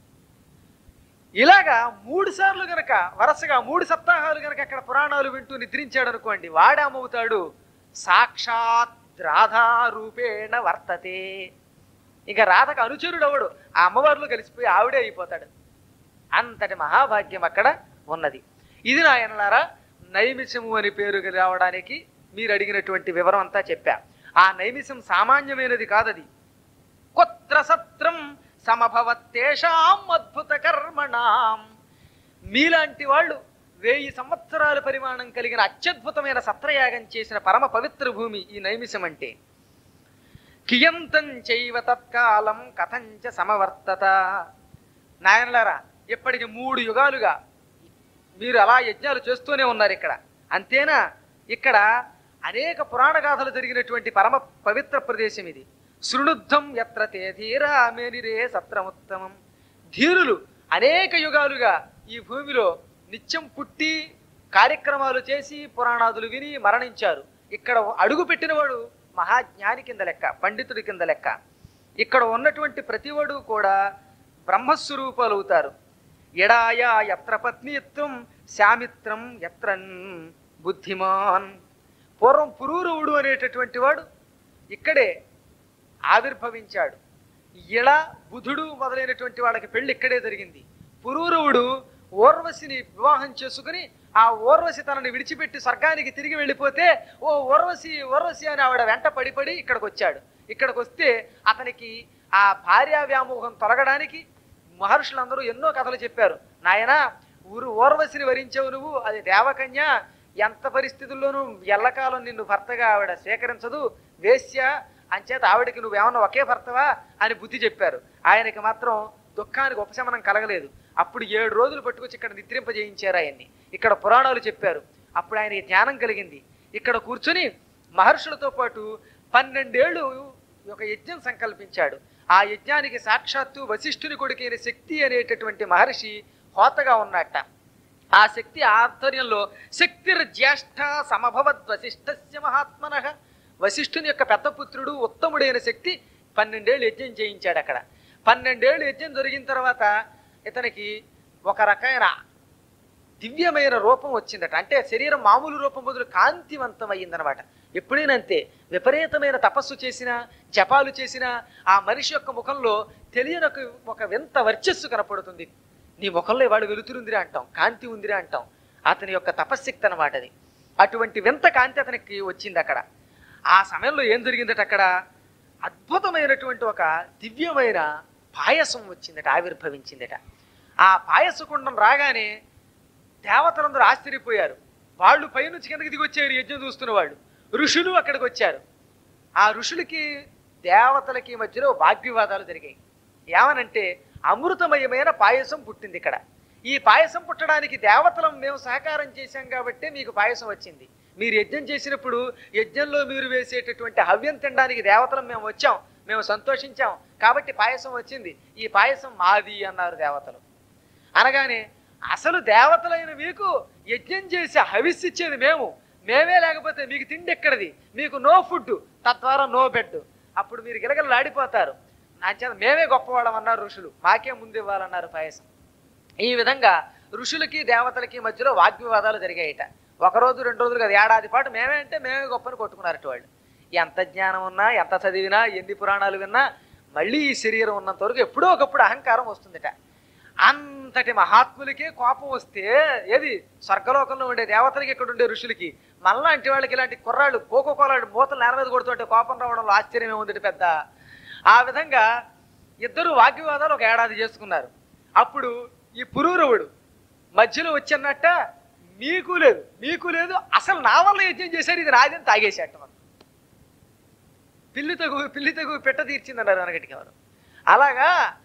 ఇలాగా మూడు సార్లు గనక వరుసగా మూడు సప్తాహాలు గనక అక్కడ పురాణాలు వింటూ నిద్రించాడు అనుకోండి వాడేమవుతాడు సాక్షాత్ రాధారూపేణ వర్తతే ఇక రాధకు అనుచరుడు అవడు ఆ అమ్మవారిలో కలిసిపోయి ఆవిడే అయిపోతాడు అంతటి మహాభాగ్యం అక్కడ ఉన్నది ఇది నాయనలారా నైమిషము అని పేరు రావడానికి మీరు అడిగినటువంటి వివరం అంతా చెప్పా ఆ నైమిషం సామాన్యమైనది కాదది కుత్ర సత్రం సమభవత్తేషాం అద్భుత కర్మణాం మీలాంటి వాళ్ళు వెయ్యి సంవత్సరాల పరిమాణం కలిగిన అత్యద్భుతమైన సత్రయాగం చేసిన పరమ పవిత్ర భూమి ఈ నైమిషం అంటే కియంతం చైవ తత్కాలం కథంచ సమవర్తత నాయనలారా ఇప్పటికి మూడు యుగాలుగా మీరు అలా యజ్ఞాలు చేస్తూనే ఉన్నారు ఇక్కడ అంతేనా ఇక్కడ అనేక పురాణ గాథలు జరిగినటువంటి పరమ పవిత్ర ప్రదేశం ఇది శృణుద్ధం ఎత్ర తే ధీరా మేనిరే సత్రముత్తమం ధీరులు అనేక యుగాలుగా ఈ భూమిలో నిత్యం పుట్టి కార్యక్రమాలు చేసి పురాణాదులు విని మరణించారు ఇక్కడ అడుగు పెట్టినవాడు మహాజ్ఞాని కింద లెక్క పండితుడి కింద లెక్క ఇక్కడ ఉన్నటువంటి ప్రతివాడు కూడా బ్రహ్మస్వరూపాలు అవుతారు ఎడాయ ఎత్ర పత్నిత్వం శామిత్రం ఎత్రన్ బుద్ధిమాన్ పూర్వం పురూరవుడు అనేటటువంటి వాడు ఇక్కడే ఆవిర్భవించాడు ఇళ బుధుడు మొదలైనటువంటి వాళ్ళకి పెళ్లి ఇక్కడే జరిగింది పురూరవుడు ఓర్వశిని వివాహం చేసుకుని ఆ ఓర్వశి తనని విడిచిపెట్టి స్వర్గానికి తిరిగి వెళ్ళిపోతే ఓ ఓర్వశి ఓర్వశి అని ఆవిడ వెంట పడి పడి ఇక్కడికి వచ్చాడు ఇక్కడికి వస్తే అతనికి ఆ భార్యా వ్యామోహం తొలగడానికి మహర్షులందరూ ఎన్నో కథలు చెప్పారు నాయనా ఊరు ఓర్వశిని వరించావు నువ్వు అది దేవకన్య ఎంత పరిస్థితుల్లోనూ ఎల్లకాలం నిన్ను భర్తగా ఆవిడ స్వీకరించదు వేశ్య అంచేత ఆవిడకి నువ్వేమన్నా ఒకే భర్తవా అని బుద్ధి చెప్పారు ఆయనకి మాత్రం దుఃఖానికి ఉపశమనం కలగలేదు అప్పుడు ఏడు రోజులు పట్టుకొచ్చి ఇక్కడ నిద్రింపజేయించారు ఆయన్ని ఇక్కడ పురాణాలు చెప్పారు అప్పుడు ఆయనకి జ్ఞానం కలిగింది ఇక్కడ కూర్చుని మహర్షులతో పాటు పన్నెండేళ్లు ఒక యజ్ఞం సంకల్పించాడు ఆ యజ్ఞానికి సాక్షాత్తు వశిష్ఠుని కొడుకైన శక్తి అనేటటువంటి మహర్షి హోతగా ఉన్నట్ట ఆ శక్తి ఆధ్వర్యంలో శక్తిర్జ్యేష్ఠ సమభవద్ వశిష్ఠస్య మహాత్మన వశిష్ఠుని యొక్క పెద్ద పుత్రుడు ఉత్తముడైన శక్తి పన్నెండేళ్ళు యజ్ఞం చేయించాడు అక్కడ పన్నెండేళ్ళు యజ్ఞం జరిగిన తర్వాత ఇతనికి ఒక రకమైన దివ్యమైన రూపం వచ్చిందట అంటే శరీరం మామూలు రూపం బదులు కాంతివంతం అయ్యిందనమాట ఎప్పుడైనా అంతే విపరీతమైన తపస్సు చేసినా జపాలు చేసినా ఆ మనిషి యొక్క ముఖంలో తెలియని ఒక- ఒక వింత వర్చస్సు కనపడుతుంది నీ ముఖంలో ఇవాళ వెలుతురుందిరా అంటాం కాంతి ఉందిరా అంటాం అతని యొక్క తపశ్శక్తి అనమాట అది అటువంటి వింత కాంతి అతనికి వచ్చింది అక్కడ ఆ సమయంలో ఏం జరిగిందట అక్కడ అద్భుతమైనటువంటి ఒక దివ్యమైన పాయసం వచ్చిందట ఆవిర్భవించిందట ఆ పాయసకుండం రాగానే దేవతలందరూ ఆశ్చర్యపోయారు వాళ్ళు పైనుంచి కిందకి దిగి వచ్చారు యజ్ఞం చూస్తున్న వాళ్ళు ఋషులు అక్కడికి వచ్చారు ఆ ఋషులకి దేవతలకి మధ్యలో వాగ్వివాదాలు జరిగాయి ఏమనంటే అమృతమయమైన పాయసం పుట్టింది ఇక్కడ ఈ పాయసం పుట్టడానికి దేవతలం మేము సహకారం చేశాం కాబట్టి మీకు పాయసం వచ్చింది మీరు యజ్ఞం చేసినప్పుడు యజ్ఞంలో మీరు వేసేటటువంటి హవ్యం తినడానికి దేవతలం మేము వచ్చాం మేము సంతోషించాం కాబట్టి పాయసం వచ్చింది ఈ పాయసం మాది అన్నారు దేవతలు అనగానే అసలు దేవతలైన మీకు యజ్ఞం చేసి హవిస్సు ఇచ్చేది మేము మేమే లేకపోతే మీకు తిండి ఎక్కడిది మీకు నో ఫుడ్ తద్వారా నో బెడ్ అప్పుడు మీరు గిలగలలాడిపోతారు నా చేత మేమే గొప్పవాళ్ళం అన్నారు ఋషులు మాకే ముందు ఇవ్వాలన్నారు పాయసం ఈ విధంగా ఋషులకి దేవతలకి మధ్యలో వాగ్వివాదాలు జరిగాయిట ఒక రోజు రెండు రోజులు కదా ఏడాది పాటు మేమే అంటే మేమే గొప్పని కొట్టుకున్నారట వాళ్ళు ఎంత జ్ఞానం ఉన్నా ఎంత చదివినా ఎన్ని పురాణాలు విన్నా మళ్ళీ ఈ శరీరం ఉన్నంత వరకు ఎప్పుడో ఒకప్పుడు అహంకారం వస్తుందిట అంతటి మహాత్ములకే కోపం వస్తే ఏది స్వర్గలోకంలో ఉండే దేవతలకి ఇక్కడ ఉండే ఋషులకి మళ్ళాంటి వాళ్ళకి ఇలాంటి కుర్రాళ్ళు కోకోకోలాడు మూతలు నేల మీద కొడుతుంటే కోపం రావడంలో ఆశ్చర్యమే ఉంది పెద్ద ఆ విధంగా ఇద్దరు వాగ్వివాదాలు ఒక ఏడాది చేసుకున్నారు అప్పుడు ఈ పురూరవుడు మధ్యలో వచ్చినట్ట మీకు లేదు మీకు లేదు అసలు నా వల్ల యజ్ఞం చేశారు ఇది నాదని తాగేసేట మనం పిల్లి తగు పిల్లి తగు పెట్ట తీర్చిందన్నారు వెనకటికి ఎవరు అలాగా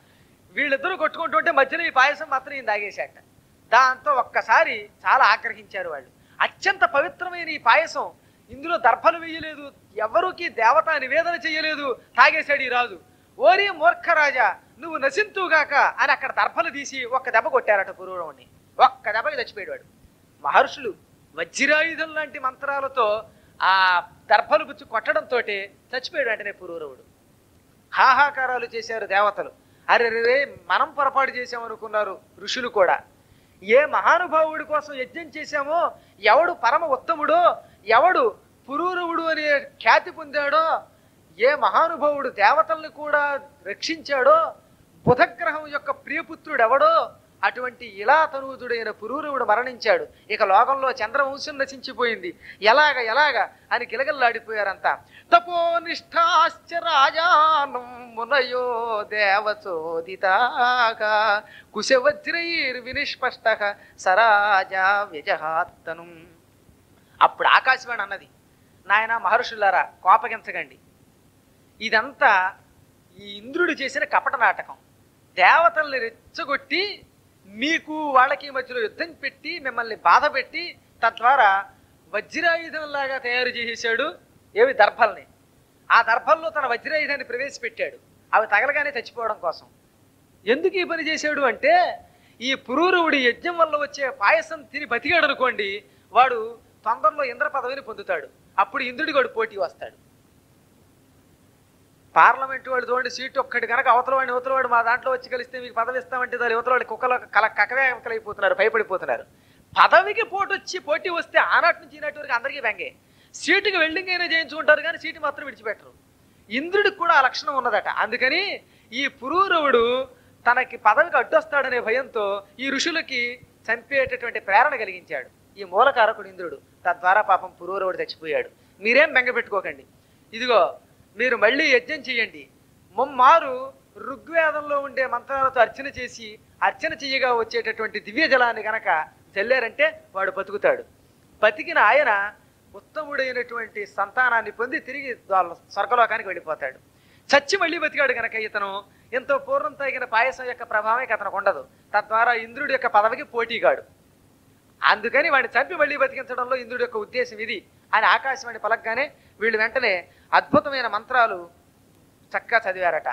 వీళ్ళిద్దరూ కొట్టుకుంటుంటే మధ్యలో ఈ పాయసం మాత్రం ఈయన తాగేశాట దాంతో ఒక్కసారి చాలా ఆగ్రహించారు వాళ్ళు అత్యంత పవిత్రమైన ఈ పాయసం ఇందులో దర్భలు వేయలేదు ఎవరికి దేవత నివేదన చేయలేదు తాగేశాడు ఈ రాజు ఓరి మూర్ఖరాజా నువ్వు నశింతుగాక అని అక్కడ దర్భలు తీసి ఒక్క దెబ్బ కొట్టారట పురూరవుని ఒక్క దెబ్బకి చచ్చిపోయాడు వాడు మహర్షులు వజ్రాయుధం లాంటి మంత్రాలతో ఆ దర్భలు గుచ్చి కొట్టడంతో చచ్చిపోయాడు వెంటనే పురూరవుడు హాహాకారాలు చేశారు దేవతలు అరే రే మనం పొరపాటు చేశామనుకున్నారు ఋషులు కూడా ఏ మహానుభావుడి కోసం యజ్ఞం చేశామో ఎవడు పరమ ఉత్తముడో ఎవడు పురూరవుడు అనే ఖ్యాతి పొందాడో ఏ మహానుభావుడు దేవతల్ని కూడా రక్షించాడో బుధగ్రహం యొక్క ప్రియపుత్రుడు ఎవడో అటువంటి ఇలా తనూతుడైన పురూరవుడు మరణించాడు ఇక లోకంలో చంద్రవంశం నశించిపోయింది ఎలాగ ఎలాగ అని గిలగల్లాడిపోయారంతా తపోనిష్టాశ్చ రాజానం మునయో దేవచోదితాగా కుశవజ్రైర్ వినిష్పష్ట సరాజా వ్యజహాత్తను అప్పుడు ఆకాశవాణి అన్నది నాయన మహర్షులారా కోపగించకండి ఇదంతా ఈ ఇంద్రుడు చేసిన కపట నాటకం దేవతల్ని రెచ్చగొట్టి మీకు వాళ్ళకి మధ్యలో యుద్ధం పెట్టి మిమ్మల్ని బాధ పెట్టి తద్వారా వజ్రాయుధంలాగా తయారు చేసేసాడు ఏవి దర్భల్ని ఆ దర్భల్లో తన వజ్రాయుధాన్ని ప్రవేశపెట్టాడు అవి తగలగానే చచ్చిపోవడం కోసం ఎందుకు ఈ పని చేశాడు అంటే ఈ పురూరవుడి యజ్ఞం వల్ల వచ్చే పాయసం తిని బతికాడు అనుకోండి వాడు తొందరలో ఇంద్ర పదవిని పొందుతాడు అప్పుడు ఇంద్రుడి గడు పోటీ వస్తాడు పార్లమెంట్ వాళ్ళు చూడండి సీటు ఒక్కటి కనుక అవతల వాడిని అవతల వాడు మా దాంట్లో వచ్చి కలిస్తే మీకు పదవి ఇస్తామంటే దాని యువతల వాడి కుక్కలు కల కకవే కలైపోతున్నారు భయపడిపోతున్నారు పదవికి పోటీ వచ్చి పోటీ వస్తే ఆనాటి నుంచి ఈనాటి వరకు అందరికీ బెంగే సీటుకి వెల్డింగ్ అయినా చేయించుకుంటారు కానీ సీటు మాత్రం విడిచిపెట్టరు ఇంద్రుడికి కూడా ఆ లక్షణం ఉన్నదట అందుకని ఈ పురూరవుడు తనకి పదవికి అడ్డొస్తాడనే భయంతో ఈ ఋషులకి చంపేటటువంటి ప్రేరణ కలిగించాడు ఈ మూలకారకుడు ఇంద్రుడు తద్వారా పాపం పురూరవుడు చచ్చిపోయాడు మీరేం బెంగ పెట్టుకోకండి ఇదిగో మీరు మళ్ళీ యజ్ఞం చేయండి ముమ్మారు ఋగ్వేదంలో ఉండే మంత్రాలతో అర్చన చేసి అర్చన చేయగా వచ్చేటటువంటి దివ్య జలాన్ని గనక చల్లారంటే వాడు బతుకుతాడు బతికిన ఆయన ఉత్తముడైనటువంటి సంతానాన్ని పొంది తిరిగి వాళ్ళ స్వర్గలోకానికి వెళ్ళిపోతాడు చచ్చి మళ్ళీ బతికాడు గనక ఇతను ఎంతో పూర్వం తగిన పాయసం యొక్క ప్రభావం ఇక అతనికి ఉండదు తద్వారా ఇంద్రుడి యొక్క పదవికి పోటీగాడు అందుకని వాడిని చంపి మళ్ళీ బతికించడంలో ఇంద్రుడి యొక్క ఉద్దేశం ఇది అని ఆకాశవాణి పలకగానే వీళ్ళు వెంటనే అద్భుతమైన మంత్రాలు చక్కగా చదివారట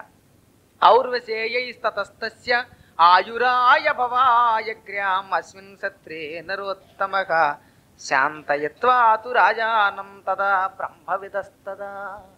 ఔర్వశేయైస్తతస్తస్య ఆయురాయ భవాయగ్ర్యాం అస్మిన్ సత్రే నరోత్తమక శాంతయత్వాతు రాజానం తదా బ్రహ్మవిదస్తదా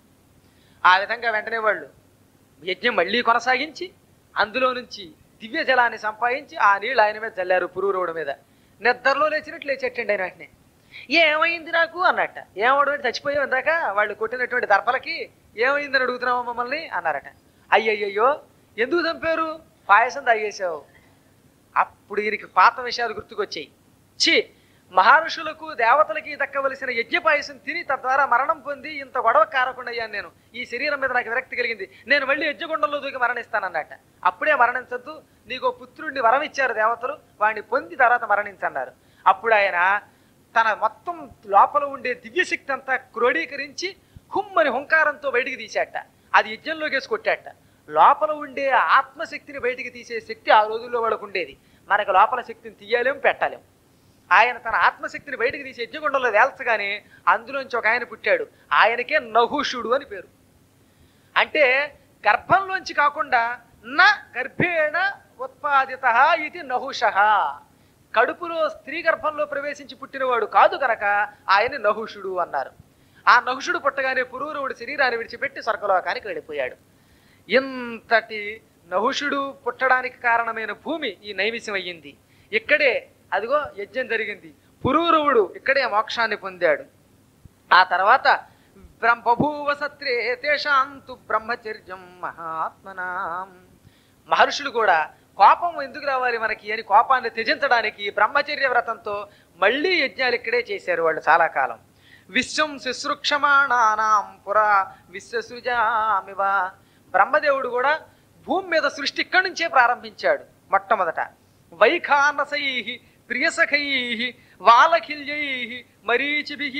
ఆ విధంగా వెంటనే వాళ్ళు యజ్ఞం మళ్ళీ కొనసాగించి అందులో నుంచి దివ్య జలాన్ని సంపాదించి ఆ నీళ్ళు ఆయన మీద చల్లారు పురూరవుడి మీద నిద్రలో లేచినట్లు లేచెట్టండి ఆయన వెంటనే ఏమైంది నాకు అన్నట్ట ఏమవడం చచ్చిపోయావు ఇందాక వాళ్ళు కొట్టినటువంటి దర్పలకి ఏమైందని అడుగుతున్నావు మమ్మల్ని అన్నారట అయ్యయ్యో ఎందుకు చంపారు పాయసం తాగేశావు అప్పుడు ఈయనకి పాత విషయాలు గుర్తుకొచ్చాయి ఛీ మహర్షులకు దేవతలకి దక్కవలసిన యజ్ఞ పాయసం తిని తద్వారా మరణం పొంది ఇంత గొడవ కారకుండా అయ్యాను నేను ఈ శరీరం మీద నాకు విరక్తి కలిగింది నేను మళ్ళీ యజ్ఞగుండంలో దూకి మరణిస్తానన్నట్ట అప్పుడే మరణించద్దు నీకు పుత్రుడిని వరం ఇచ్చారు దేవతలు వాడిని పొంది తర్వాత మరణించన్నారు అప్పుడు ఆయన తన మొత్తం లోపల ఉండే దివ్యశక్తి అంతా క్రోడీకరించి హుమ్మని హుంకారంతో బయటికి తీసేట అది యజ్ఞంలోకి వేసి కొట్టాట లోపల ఉండే ఆత్మశక్తిని బయటికి తీసే శక్తి ఆ రోజుల్లో వాళ్ళకు ఉండేది మనకు లోపల శక్తిని తీయలేం పెట్టలేం ఆయన తన ఆత్మశక్తిని బయటికి తీసి యజ్ఞగుండంలో వేల్చగానే అందులోంచి ఒక ఆయన పుట్టాడు ఆయనకే నహుషుడు అని పేరు అంటే గర్భంలోంచి కాకుండా న గర్భేణ ఉత్పాదిత ఇది నహుష కడుపులో స్త్రీ గర్భంలో ప్రవేశించి పుట్టినవాడు కాదు కనుక ఆయన నహుషుడు అన్నారు ఆ నహుషుడు పుట్టగానే పురూరవుడు శరీరాన్ని విడిచిపెట్టి స్వర్గలోకానికి వెళ్ళిపోయాడు ఇంతటి నహుషుడు పుట్టడానికి కారణమైన భూమి ఈ నైమిషం అయ్యింది ఇక్కడే అదిగో యజ్ఞం జరిగింది పురూరవుడు ఇక్కడే మోక్షాన్ని పొందాడు ఆ తర్వాత బ్రహ్మభూవ సత్రే తేషాంతు బ్రహ్మచర్యం మహాత్మనాం మహర్షులు కూడా కోపం ఎందుకు రావాలి మనకి అని కోపాన్ని త్యజించడానికి బ్రహ్మచర్య వ్రతంతో మళ్ళీ యజ్ఞాలు ఇక్కడే చేశారు వాళ్ళు చాలా కాలం విశ్వం శుశ్రూక్షమాణానాం పురా విశ్వసృజామివ బ్రహ్మదేవుడు కూడా భూమి మీద సృష్టి ఇక్కడి నుంచే ప్రారంభించాడు మొట్టమొదట వైఖానసై ప్రియసఖై వాలఖిల్యై మరీచిభి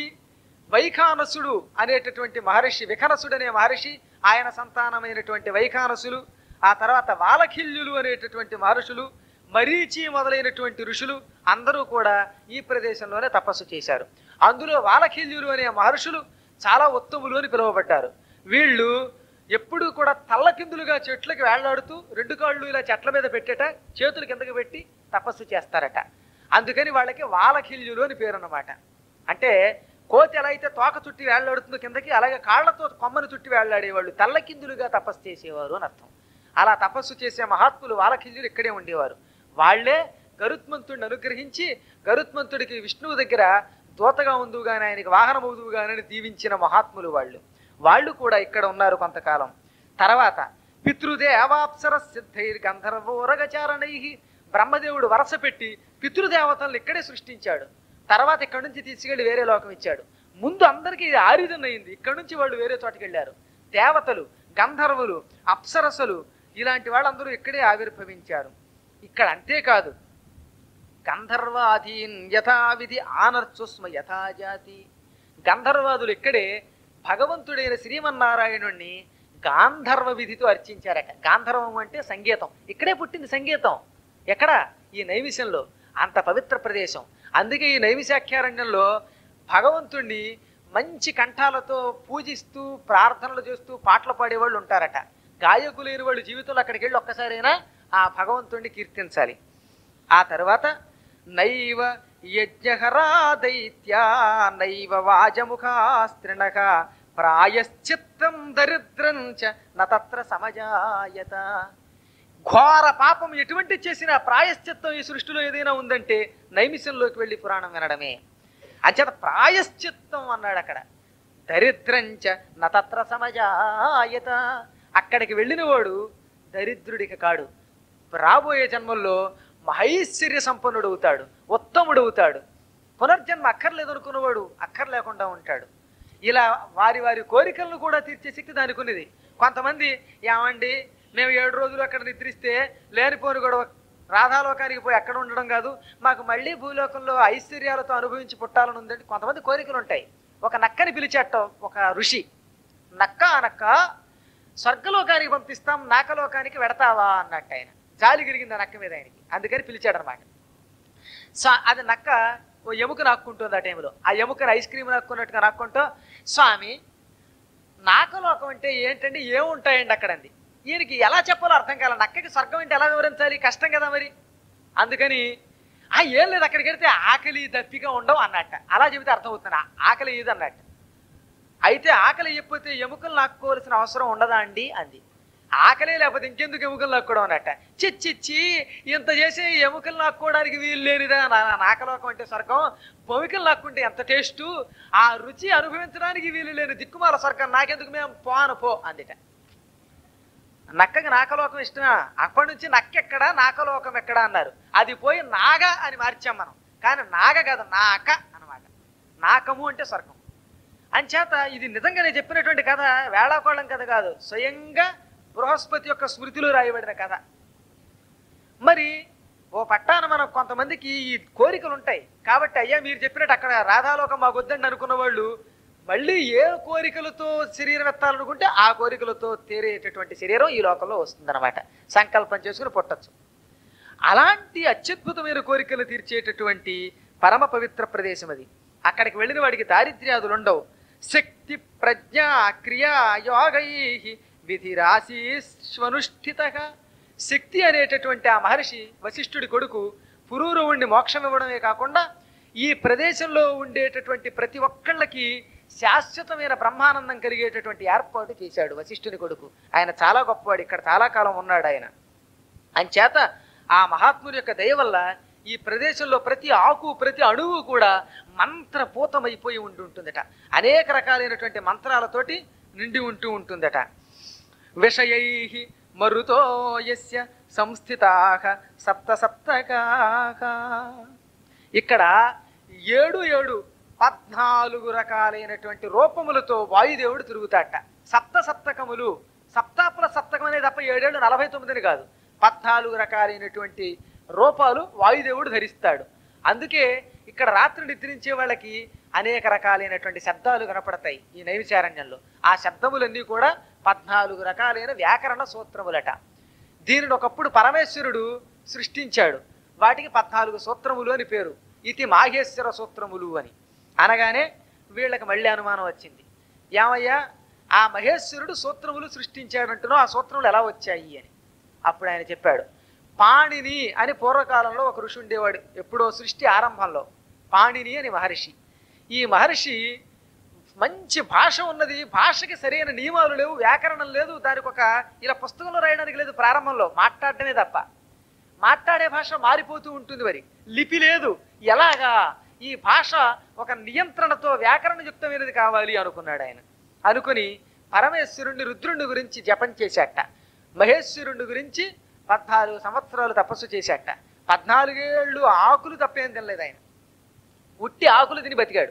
వైఖానసుడు అనేటటువంటి మహర్షి విఖనసుడు అనే మహర్షి ఆయన సంతానమైనటువంటి వైఖానసులు ఆ తర్వాత వాలఖిల్యులు అనేటటువంటి మహర్షులు మరీచి మొదలైనటువంటి ఋషులు అందరూ కూడా ఈ ప్రదేశంలోనే తపస్సు చేశారు అందులో వాలఖిల్యులు అనే మహర్షులు చాలా ఉత్తములు అని పిలువబడ్డారు వీళ్ళు ఎప్పుడూ కూడా తల్లకిందులుగా చెట్లకి వేళ్లాడుతూ రెండు కాళ్ళు ఇలా చెట్ల మీద పెట్టేట చేతులు కిందకి పెట్టి తపస్సు చేస్తారట అందుకని వాళ్ళకి వాలఖిల్యులు అని పేరు అన్నమాట అంటే కోతి ఎలా అయితే తోక చుట్టి వేళ్లాడుతుందో కిందకి అలాగే కాళ్లతో కొమ్మను చుట్టి వేళ్లాడేవాళ్ళు తల్లకిందులుగా తపస్సు చేసేవారు అని అర్థం అలా తపస్సు చేసే మహాత్ములు వాలకిల్యులు ఇక్కడే ఉండేవారు వాళ్ళే గరుత్మంతుడిని అనుగ్రహించి గరుత్మంతుడికి విష్ణువు దగ్గర దూతగా ఉందుగానే ఆయనకి వాహనం అవుదుగానని దీవించిన మహాత్ములు వాళ్ళు వాళ్ళు కూడా ఇక్కడ ఉన్నారు కొంతకాలం తర్వాత పితృదేవాప్సర సిద్ధైర్ గంధర్వోరగచారణై బ్రహ్మదేవుడు వరస పెట్టి పితృదేవతలను ఇక్కడే సృష్టించాడు తర్వాత ఇక్కడ నుంచి తీసుకెళ్లి వేరే లోకం ఇచ్చాడు ముందు అందరికీ ఇది ఆరిదన్నయింది ఇక్కడ నుంచి వాళ్ళు వేరే చోటకి వెళ్ళారు దేవతలు గంధర్వులు అప్సరసలు ఇలాంటి వాళ్ళందరూ ఇక్కడే ఆవిర్భవించారు ఇక్కడ అంతేకాదు గంధర్వాధీన్ యథావిధి ఆనర్చుస్మ యథాజాతి గంధర్వాదులు ఇక్కడే భగవంతుడైన శ్రీమన్నారాయణుణ్ణి గాంధర్వ విధితో అర్చించారట గాంధర్వం అంటే సంగీతం ఇక్కడే పుట్టింది సంగీతం ఎక్కడ ఈ నైమిషంలో అంత పవిత్ర ప్రదేశం అందుకే ఈ నైమిషాఖ్యారణ్యంలో భగవంతుణ్ణి మంచి కంఠాలతో పూజిస్తూ ప్రార్థనలు చేస్తూ పాటలు పాడేవాళ్ళు ఉంటారట గాయకులైన వాళ్ళు జీవితంలో అక్కడికి వెళ్ళి ఒక్కసారైనా ఆ భగవంతుణ్ణి కీర్తించాలి ఆ తర్వాత నైవ యజ్ఞహరా దైత్యా నైవ వాజముఖాస్త్రిణక ప్రాయశ్చిత్తం దరిద్రం చ నత్ర సమజాయత ఘోర పాపం ఎటువంటి చేసిన ప్రాయశ్చిత్తం ఈ సృష్టిలో ఏదైనా ఉందంటే నైమిషంలోకి వెళ్ళి పురాణం వినడమే అంచేత ప్రాయశ్చిత్తం అన్నాడు అక్కడ దరిద్రంచ నత్ర సమజాయత అక్కడికి వెళ్ళినవాడు దరిద్రుడికి కాడు రాబోయే జన్మల్లో మహైశ్వర్య సంపన్నుడు అవుతాడు ఉత్తముడు అవుతాడు పునర్జన్మ అక్కర్లేదు అనుకున్నవాడు అక్కర్లేకుండా ఉంటాడు ఇలా వారి వారి కోరికలను కూడా తీర్చే శక్తి దానికి ఉన్నది కొంతమంది ఏమండి మేము ఏడు రోజులు అక్కడ నిద్రిస్తే లేనిపోని గొడవ రాధాలోకానికి పోయి అక్కడ ఉండడం కాదు మాకు మళ్ళీ భూలోకంలో ఐశ్వర్యాలతో అనుభవించి పుట్టాలని ఉందండి కొంతమంది కోరికలు ఉంటాయి ఒక నక్కని పిలిచేట ఒక ఋషి నక్క నక్క స్వర్గలోకానికి పంపిస్తాం నాకలోకానికి వెడతావా అన్నట్టు ఆయన జాలి కలిగింది ఆ నక్క మీద ఆయనకి అందుకని పిలిచాడు అనమాట సో అది నక్క ఓ ఎముక నాక్కుంటుంది ఆ టైంలో ఆ ఎముకని ఐస్ క్రీమ్ నాక్కున్నట్టుగా నాక్కుంటూ స్వామి నాకలోకం అంటే ఏంటండి ఏముంటాయండి అక్కడ అంది ఈయనకి ఎలా చెప్పాలో అర్థం కాల నక్కకి స్వర్గం అంటే ఎలా వివరించాలి కష్టం కదా మరి అందుకని ఆ ఏం లేదు అక్కడికి వెళ్తే ఆకలి దప్పిగా ఉండవు అన్నట్ట అలా చెబితే అర్థం అవుతుంది ఆ- ఆకలి ఇది అన్నట్టు అయితే ఆకలి చెప్పితే ఎముకలు నాక్కోవాల్సిన అవసరం ఉండదా అండి అంది ఆకలే లేకపోతే ఇంకెందుకు ఎముకలు నాక్కోవడం అన్నట్ట చిచ్చిచ్చి ఇంత చేసి ఎముకలు నాక్కోవడానికి వీలు లేనిదా నా నాకలోకం అంటే స్వర్గం పొమికలు నాక్కుంటే ఎంత టేస్టు ఆ రుచి అనుభవించడానికి వీలు లేని దిక్కుమాల స్వర్గం నాకెందుకు మేము పోను పో అందిట నక్కకి నాకలోకం ఇష్టమా అప్పటి నుంచి నక్కెక్కడా నాకలోకం ఎక్కడా అన్నారు అది పోయి నాగ అని మార్చాం మనం కానీ నాగ కాదు నాక అన్నమాట నాకము అంటే స్వర్గం అంచేత ఇది నిజంగా నేను చెప్పినటువంటి కథ వేళాకోళం కథ కాదు స్వయంగా బృహస్పతి యొక్క స్మృతిలో రాయబడిన కథ మరి ఓ పట్టాన మనం కొంతమందికి ఈ కోరికలు ఉంటాయి కాబట్టి అయ్యా మీరు చెప్పినట్టు అక్కడ రాధాలోకం మాకు వద్దండి అనుకున్న వాళ్ళు మళ్ళీ ఏ కోరికలతో శరీరం ఎత్తాలనుకుంటే ఆ కోరికలతో తీరేటటువంటి శరీరం ఈ లోకంలో వస్తుందన్నమాట సంకల్పం చేసుకుని పుట్టచ్చు అలాంటి అత్యద్భుతమైన కోరికలు తీర్చేటటువంటి పరమ పవిత్ర ప్రదేశం అది అక్కడికి వెళ్ళిన వాడికి దారిద్ర్యాదులు ఉండవు శక్తి ప్రజ్ఞ క్రియా యోగై విధిరాశీష్వనుష్ఠిత శక్తి అనేటటువంటి ఆ మహర్షి వశిష్ఠుడి కొడుకు పురూరవుణ్ణి మోక్షం ఇవ్వడమే కాకుండా ఈ ప్రదేశంలో ఉండేటటువంటి ప్రతి ఒక్కళ్ళకి శాశ్వతమైన బ్రహ్మానందం కలిగేటటువంటి ఏర్పాటు చేశాడు వశిష్ఠుని కొడుకు ఆయన చాలా గొప్పవాడు ఇక్కడ చాలా కాలం ఉన్నాడు ఆయన అంచేత ఆ మహాత్ముని యొక్క దయ వల్ల ఈ ప్రదేశంలో ప్రతి ఆకు ప్రతి అణువు కూడా మంత్రపూతమైపోయి ఉండి ఉంటుందట అనేక రకాలైనటువంటి మంత్రాలతోటి నిండి ఉంటూ ఉంటుందట విషయై మరుతో యస్య సంస్థితా సప్త సప్తకాక ఇక్కడ ఏడు ఏడు పద్నాలుగు రకాలైనటువంటి రూపములతో వాయుదేవుడు తిరుగుతాట సప్త సప్తకములు సప్తాపుల సప్తకం అనేది తప్ప ఏడేళ్ళు నలభై తొమ్మిదిని కాదు పద్నాలుగు రకాలైనటువంటి రూపాలు వాయుదేవుడు ధరిస్తాడు అందుకే ఇక్కడ రాత్రి నిద్రించే వాళ్ళకి అనేక రకాలైనటువంటి శబ్దాలు కనపడతాయి ఈ నైవిచారణ్యంలో ఆ శబ్దములన్నీ కూడా పద్నాలుగు రకాలైన వ్యాకరణ సూత్రములట దీనిని ఒకప్పుడు పరమేశ్వరుడు సృష్టించాడు వాటికి పద్నాలుగు సూత్రములు అని పేరు ఇది మాహేశ్వర సూత్రములు అని అనగానే వీళ్ళకి మళ్ళీ అనుమానం వచ్చింది ఏమయ్యా ఆ మహేశ్వరుడు సూత్రములు సృష్టించాడంటున్నావు ఆ సూత్రములు ఎలా వచ్చాయి అని అప్పుడు ఆయన చెప్పాడు పాణిని అని పూర్వకాలంలో ఒక ఋషి ఉండేవాడు ఎప్పుడో సృష్టి ఆరంభంలో పాణిని అని మహర్షి ఈ మహర్షి మంచి భాష ఉన్నది భాషకి సరైన నియమాలు లేవు వ్యాకరణం లేదు దానికి ఒక ఇలా పుస్తకంలో రాయడానికి లేదు ప్రారంభంలో మాట్లాడటమే తప్ప మాట్లాడే భాష మారిపోతూ ఉంటుంది మరి లిపి లేదు ఎలాగా ఈ భాష ఒక నియంత్రణతో వ్యాకరణయుక్తమైనది కావాలి అనుకున్నాడు ఆయన అనుకుని పరమేశ్వరుణ్ణి రుద్రుణ్ణి గురించి జపం చేశాట మహేశ్వరుణ్ణి గురించి పద్నాలుగు సంవత్సరాలు తపస్సు చేశాట పద్నాలుగేళ్ళు ఆకులు తప్పేం తినలేదు ఆయన ఉట్టి ఆకులు తిని బతికాడు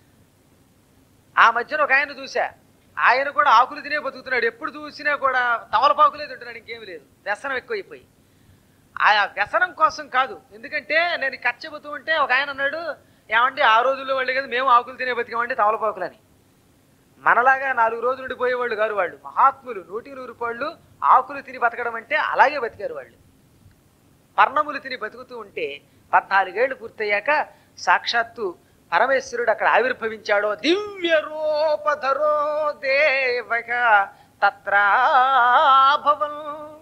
ఆ మధ్యన ఒక ఆయన చూసా ఆయన కూడా ఆకులు తినే బతుకుతున్నాడు ఎప్పుడు చూసినా కూడా తమలపాకులే తింటున్నాడు ఇంకేమీ లేదు వ్యసనం ఎక్కువైపోయి ఆ వ్యసనం కోసం కాదు ఎందుకంటే నేను కచ్చ చెబుతూ ఉంటే ఒక ఆయన అన్నాడు ఏమంటే ఆ రోజుల్లో వాళ్ళు కదా మేము ఆకులు తినే బతికామంటే తమలపాకులని మనలాగా నాలుగు రోజులు ఉండిపోయేవాళ్ళు కాదు వాళ్ళు మహాత్ములు నూటి నూరు పాళ్ళు ఆకులు తిని బతకడం అంటే అలాగే బతికారు వాళ్ళు పర్ణములు తిని బతుకుతూ ఉంటే పద్నాలుగేళ్లు పూర్తయ్యాక సాక్షాత్తు పరమేశ్వరుడు అక్కడ ఆవిర్భవించాడో దివ్య రూపధరో దేవక తత్రాభవం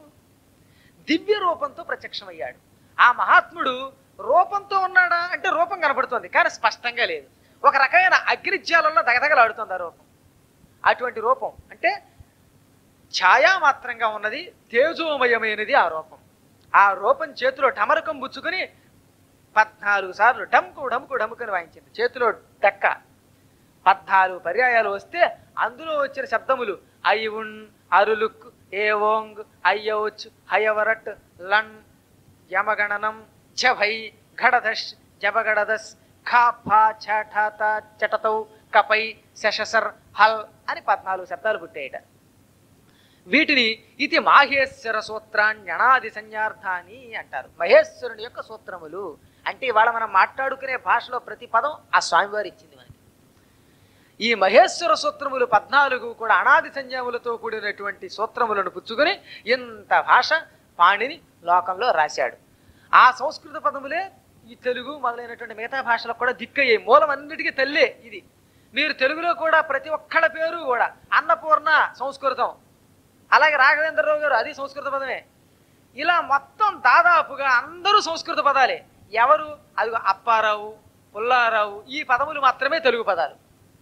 దివ్య రూపంతో ప్రత్యక్షమయ్యాడు ఆ మహాత్ముడు రూపంతో ఉన్నాడా అంటే రూపం కనబడుతోంది కానీ స్పష్టంగా లేదు ఒక రకమైన అగ్నిజ్వాలలో దగదగలాడుతుంది ఆ రూపం అటువంటి రూపం అంటే ఛాయామాత్రంగా ఉన్నది తేజోమయమైనది ఆ రూపం ఆ రూపం చేతిలో టమరకం బుచ్చుకొని పద్నాలుగు సార్లు డమ్కు డమ్కు డమ్కుని వాయించింది చేతిలో డక్క పద్నాలుగు పర్యాయాలు వస్తే అందులో వచ్చిన శబ్దములు ఐవున్ అరులుక్ ఏవోంగ్ అయ్యౌచ్ హయవరట్ లన్ యమగణనం జభై ఘడదశ్ జబగడదస్ ఖా ఫా ఛట చటతౌ కపై శశసర్ హల్ అని పద్నాలుగు శబ్దాలు పుట్టాయట వీటిని ఇది మాహేశ్వర సూత్రాణ్యణాది సంజ్ఞార్థాని అంటారు మహేశ్వరుని యొక్క సూత్రములు అంటే ఇవాళ మనం మాట్లాడుకునే భాషలో ప్రతి పదం ఆ స్వామివారు ఇచ్చింది మనకి ఈ మహేశ్వర సూత్రములు పద్నాలుగు కూడా అనాది సంజ్ఞాములతో కూడినటువంటి సూత్రములను పుచ్చుకొని ఇంత భాష పాణిని లోకంలో రాశాడు ఆ సంస్కృత పదములే ఈ తెలుగు మొదలైనటువంటి మిగతా భాషలకు కూడా దిక్కయ్యాయి మూలం అన్నిటికీ తల్లే ఇది మీరు తెలుగులో కూడా ప్రతి ఒక్కళ్ళ పేరు కూడా అన్నపూర్ణ సంస్కృతం అలాగే రాఘవేంద్రరావు గారు అది సంస్కృత పదమే ఇలా మొత్తం దాదాపుగా అందరూ సంస్కృత పదాలే ఎవరు అది అప్పారావు పుల్లారావు ఈ పదములు మాత్రమే తెలుగు పదాలు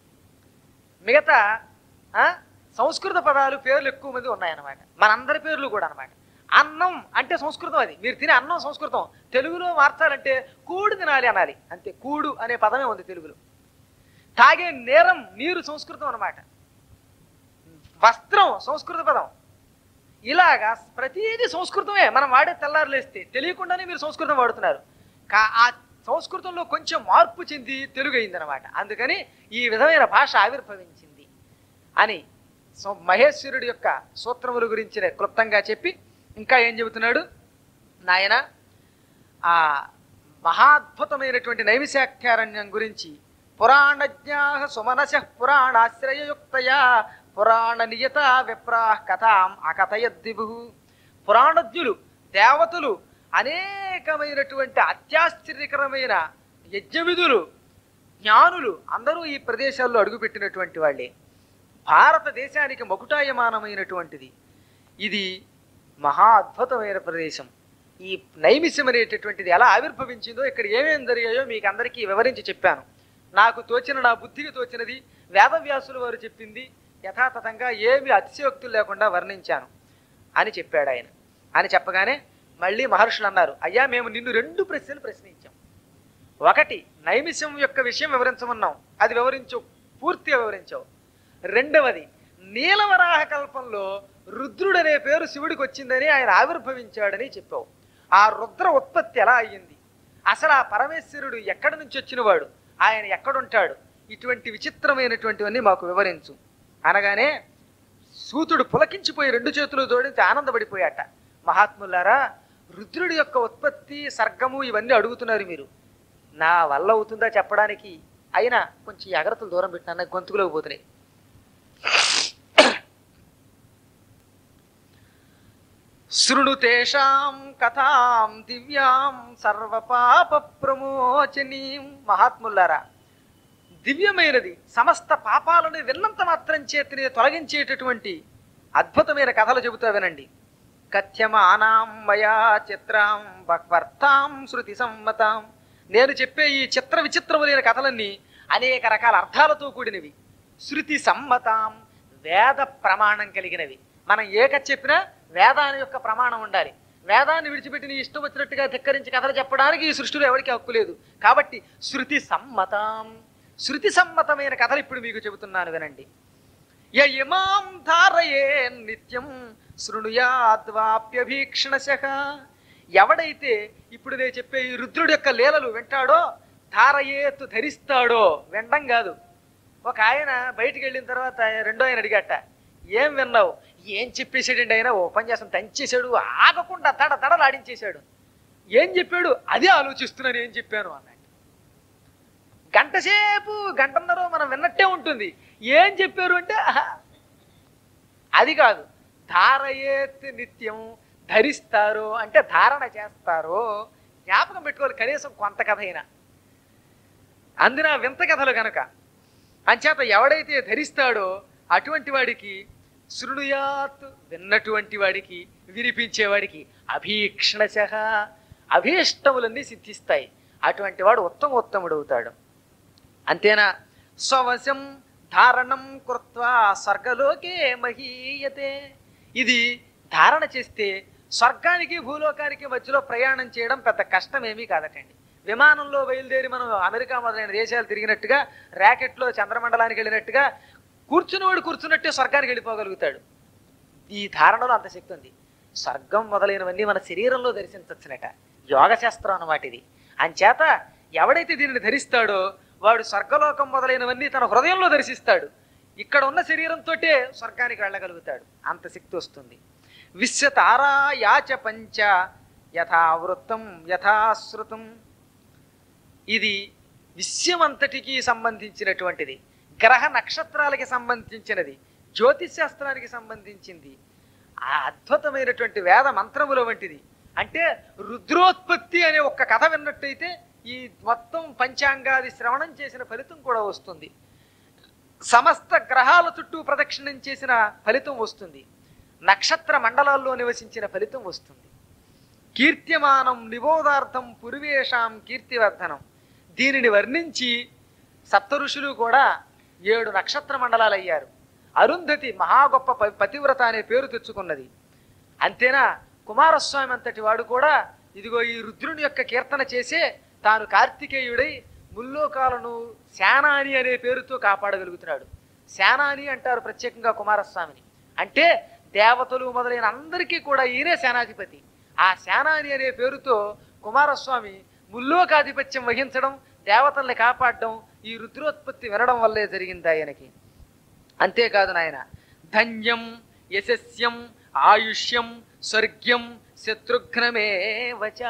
మిగతా ఆ, సంస్కృత పదాలు పేర్లు ఎక్కువ మంది ఉన్నాయన్నమాట మనందరి పేర్లు కూడా అన్నమాట అన్నం అంటే సంస్కృతం అది మీరు తినే అన్నం సంస్కృతం తెలుగులో మార్చాలంటే కూడు తినాలి అనాలి అంతే కూడు అనే పదమే ఉంది తెలుగులో తాగే నేరం నీరు సంస్కృతం అన్నమాట వస్త్రం సంస్కృత పదం ఇలాగా ప్రతిదీ సంస్కృతమే మనం వాడే తెల్లారులేస్తే తెలియకుండానే మీరు సంస్కృతం వాడుతున్నారు కా ఆ సంస్కృతంలో కొంచెం మార్పు చెంది తెలుగు అయిందనమాట అందుకని ఈ విధమైన భాష ఆవిర్భవించింది అని సో మహేశ్వరుడి యొక్క సూత్రముల గురించి క్లుప్తంగా చెప్పి ఇంకా ఏం చెబుతున్నాడు నాయన ఆ మహాద్భుతమైనటువంటి నైమిశాఖ్యారణ్యం గురించి పురాణజ్ఞా సుమనశ పురాణాశ్రయయుక్తయా పురాణ నియత విప్రా కథాం అకథయద్దిభు పురాణజ్ఞులు దేవతలు అనేకమైనటువంటి అత్యాశ్చర్యకరమైన యజ్ఞవిధులు జ్ఞానులు అందరూ ఈ ప్రదేశాల్లో అడుగుపెట్టినటువంటి వాళ్ళే భారతదేశానికి మకుటాయమానమైనటువంటిది ఇది మహా అద్భుతమైన ప్రదేశం ఈ నైమిషం అనేటటువంటిది ఎలా ఆవిర్భవించిందో ఇక్కడ ఏమేమి జరిగాయో మీకు అందరికీ వివరించి చెప్పాను నాకు తోచిన నా బుద్ధికి తోచినది వేదవ్యాసులు వారు చెప్పింది యథాతథంగా ఏమి అతిశయోక్తులు లేకుండా వర్ణించాను అని చెప్పాడు ఆయన అని చెప్పగానే మళ్ళీ మహర్షులు అన్నారు అయ్యా మేము నిన్ను రెండు ప్రశ్నలు ప్రశ్నించాం ఒకటి నైమిషం యొక్క విషయం వివరించమన్నాం అది వివరించు పూర్తిగా వివరించావు రెండవది నీలవరాహ కల్పంలో రుద్రుడనే పేరు శివుడికి వచ్చిందని ఆయన ఆవిర్భవించాడని చెప్పావు ఆ రుద్ర ఉత్పత్తి ఎలా అయ్యింది అసలు ఆ పరమేశ్వరుడు ఎక్కడి నుంచి వచ్చినవాడు ఆయన ఎక్కడుంటాడు ఇటువంటి విచిత్రమైనటువంటివన్నీ మాకు వివరించు అనగానే సూతుడు పులకించిపోయి రెండు చేతులు జోడించి ఆనందపడిపోయాట మహాత్ములారా రుద్రుడి యొక్క ఉత్పత్తి సర్గము ఇవన్నీ అడుగుతున్నారు మీరు నా వల్ల అవుతుందా చెప్పడానికి అయినా కొంచెం ఈ అగరతలు దూరం పెట్టినా నాకు గొంతుకులోకి పోతున్నాయి శృణు తేషాం కథాం దివ్యాం సర్వపాప ప్రమోచనీం మహాత్ములారా దివ్యమైనది సమస్త పాపాలను విన్నంత మాత్రం చేతిని తొలగించేటటువంటి అద్భుతమైన కథలు చెబుతా వినండి కథ్యమానాం మయా చిత్రాం బహ్వర్తాం శృతి సమ్మతాం నేను చెప్పే ఈ చిత్ర విచిత్రములైన కథలన్నీ అనేక రకాల అర్థాలతో కూడినవి శృతి సమ్మతాం వేద ప్రమాణం కలిగినవి మనం ఏ కథ చెప్పినా వేదాని యొక్క ప్రమాణం ఉండాలి వేదాన్ని విడిచిపెట్టి నీ ఇష్టం వచ్చినట్టుగా ధిక్కరించి కథలు చెప్పడానికి ఈ సృష్టిలో ఎవరికి హక్కు లేదు కాబట్టి శృతి సమ్మతం శృతి సమ్మతమైన కథలు ఇప్పుడు మీకు చెబుతున్నాను వినండి య ఇమాం ధారయే నిత్యం శృణుయాద్వాప్యభీక్షణశ ఎవడైతే ఇప్పుడు నేను చెప్పే ఈ రుద్రుడి యొక్క లీలలు వింటాడో ధారయేతు ధరిస్తాడో వినడం కాదు ఒక ఆయన బయటికి వెళ్ళిన తర్వాత రెండో ఆయన అడిగట ఏం విన్నావు ఏం చెప్పేసాడండి ఆయన ఓ పని చేస్తాను దంచేశాడు ఆగకుండా దడ దడలాడించేశాడు ఏం చెప్పాడు అదే ఆలోచిస్తున్నాను ఏం చెప్పాను అన్నాడు గంట సేపు గంటన్నర మనం విన్నట్టే ఉంటుంది ఏం చెప్పారు అంటే ఆహా. అది కాదు ధారయేత్ నిత్యం ధరిస్తారు అంటే ధారణ చేస్తారు జ్ఞాపకం పెట్టుకోవాలి కనీసం కొంత కథ అయినా అందిన వింత కథలు కనుక అంచేత ఎవడైతే ధరిస్తాడో అటువంటి వాడికి శృణుయాత్ విన్నటువంటి వాడికి వినిపించేవాడికి అభీక్షణశ అభీష్టములన్నీ సిద్ధిస్తాయి అటువంటి వాడు ఉత్తమ ఉత్తముడు అవుతాడు అంతేనా స్వవశం ధారణం కృత్వా స్వర్గలోకే మహీయతే ఇది ధారణ చేస్తే స్వర్గానికి భూలోకానికి మధ్యలో ప్రయాణం చేయడం పెద్ద కష్టమేమీ కాదటండి విమానంలో బయలుదేరి మనం అమెరికా మొదలైన దేశాలు తిరిగినట్టుగా ర్యాకెట్లో చంద్రమండలానికి వెళ్ళినట్టుగా కూర్చున్నవాడు కూర్చున్నట్టే స్వర్గానికి వెళ్ళిపోగలుగుతాడు ఈ ధారణలో అంత శక్తి ఉంది స్వర్గం మొదలైనవన్నీ మన శరీరంలో దర్శించవచ్చునట యోగ శాస్త్రం అన్నమాట ఇది అంచేత ఎవడైతే దీనిని ధరిస్తాడో వాడు స్వర్గలోకం మొదలైనవన్నీ తన హృదయంలో దర్శిస్తాడు ఇక్కడ ఉన్న శరీరంతో స్వర్గానికి వెళ్ళగలుగుతాడు అంత శక్తి వస్తుంది విశ్వతారా యాచ పంచ యథావృత్తం యథాశ్రుతం ఇది విశ్వమంతటికి సంబంధించినటువంటిది గ్రహ నక్షత్రాలకి సంబంధించినది జ్యోతిష్ శాస్త్రానికి సంబంధించింది ఆ అద్భుతమైనటువంటి వేద మంత్రముల వంటిది అంటే రుద్రోత్పత్తి అనే ఒక్క కథ విన్నట్టయితే ఈ మొత్తం పంచాంగాది శ్రవణం చేసిన ఫలితం కూడా వస్తుంది సమస్త గ్రహాల చుట్టూ ప్రదక్షిణం చేసిన ఫలితం వస్తుంది నక్షత్ర మండలాల్లో నివసించిన ఫలితం వస్తుంది కీర్త్యమానం నిబోధార్థం పురివేషాం కీర్తివర్ధనం దీనిని వర్ణించి సప్త ఋషులు కూడా ఏడు నక్షత్ర మండలాలు అయ్యారు అరుంధతి మహా గొప్ప ప- పతివ్రత అనే పేరు తెచ్చుకున్నది అంతేనా కుమారస్వామి అంతటి వాడు కూడా ఇదిగో ఈ రుద్రుని యొక్క కీర్తన చేసే తాను కార్తికేయుడై ముల్లోకాలను శానాని అనే పేరుతో కాపాడగలుగుతున్నాడు శానాని అంటారు ప్రత్యేకంగా కుమారస్వామిని అంటే దేవతలు మొదలైన అందరికీ కూడా ఈయనే సేనాధిపతి ఆ శానాని అనే పేరుతో కుమారస్వామి ముల్లోకాధిపత్యం వహించడం దేవతల్ని కాపాడడం ఈ రుద్రోత్పత్తి వినడం వల్లే జరిగింది ఆయనకి అంతేకాదు నాయన ధన్యం యశస్యం ఆయుష్యం స్వర్గ్యం శత్రుఘ్నమే వచ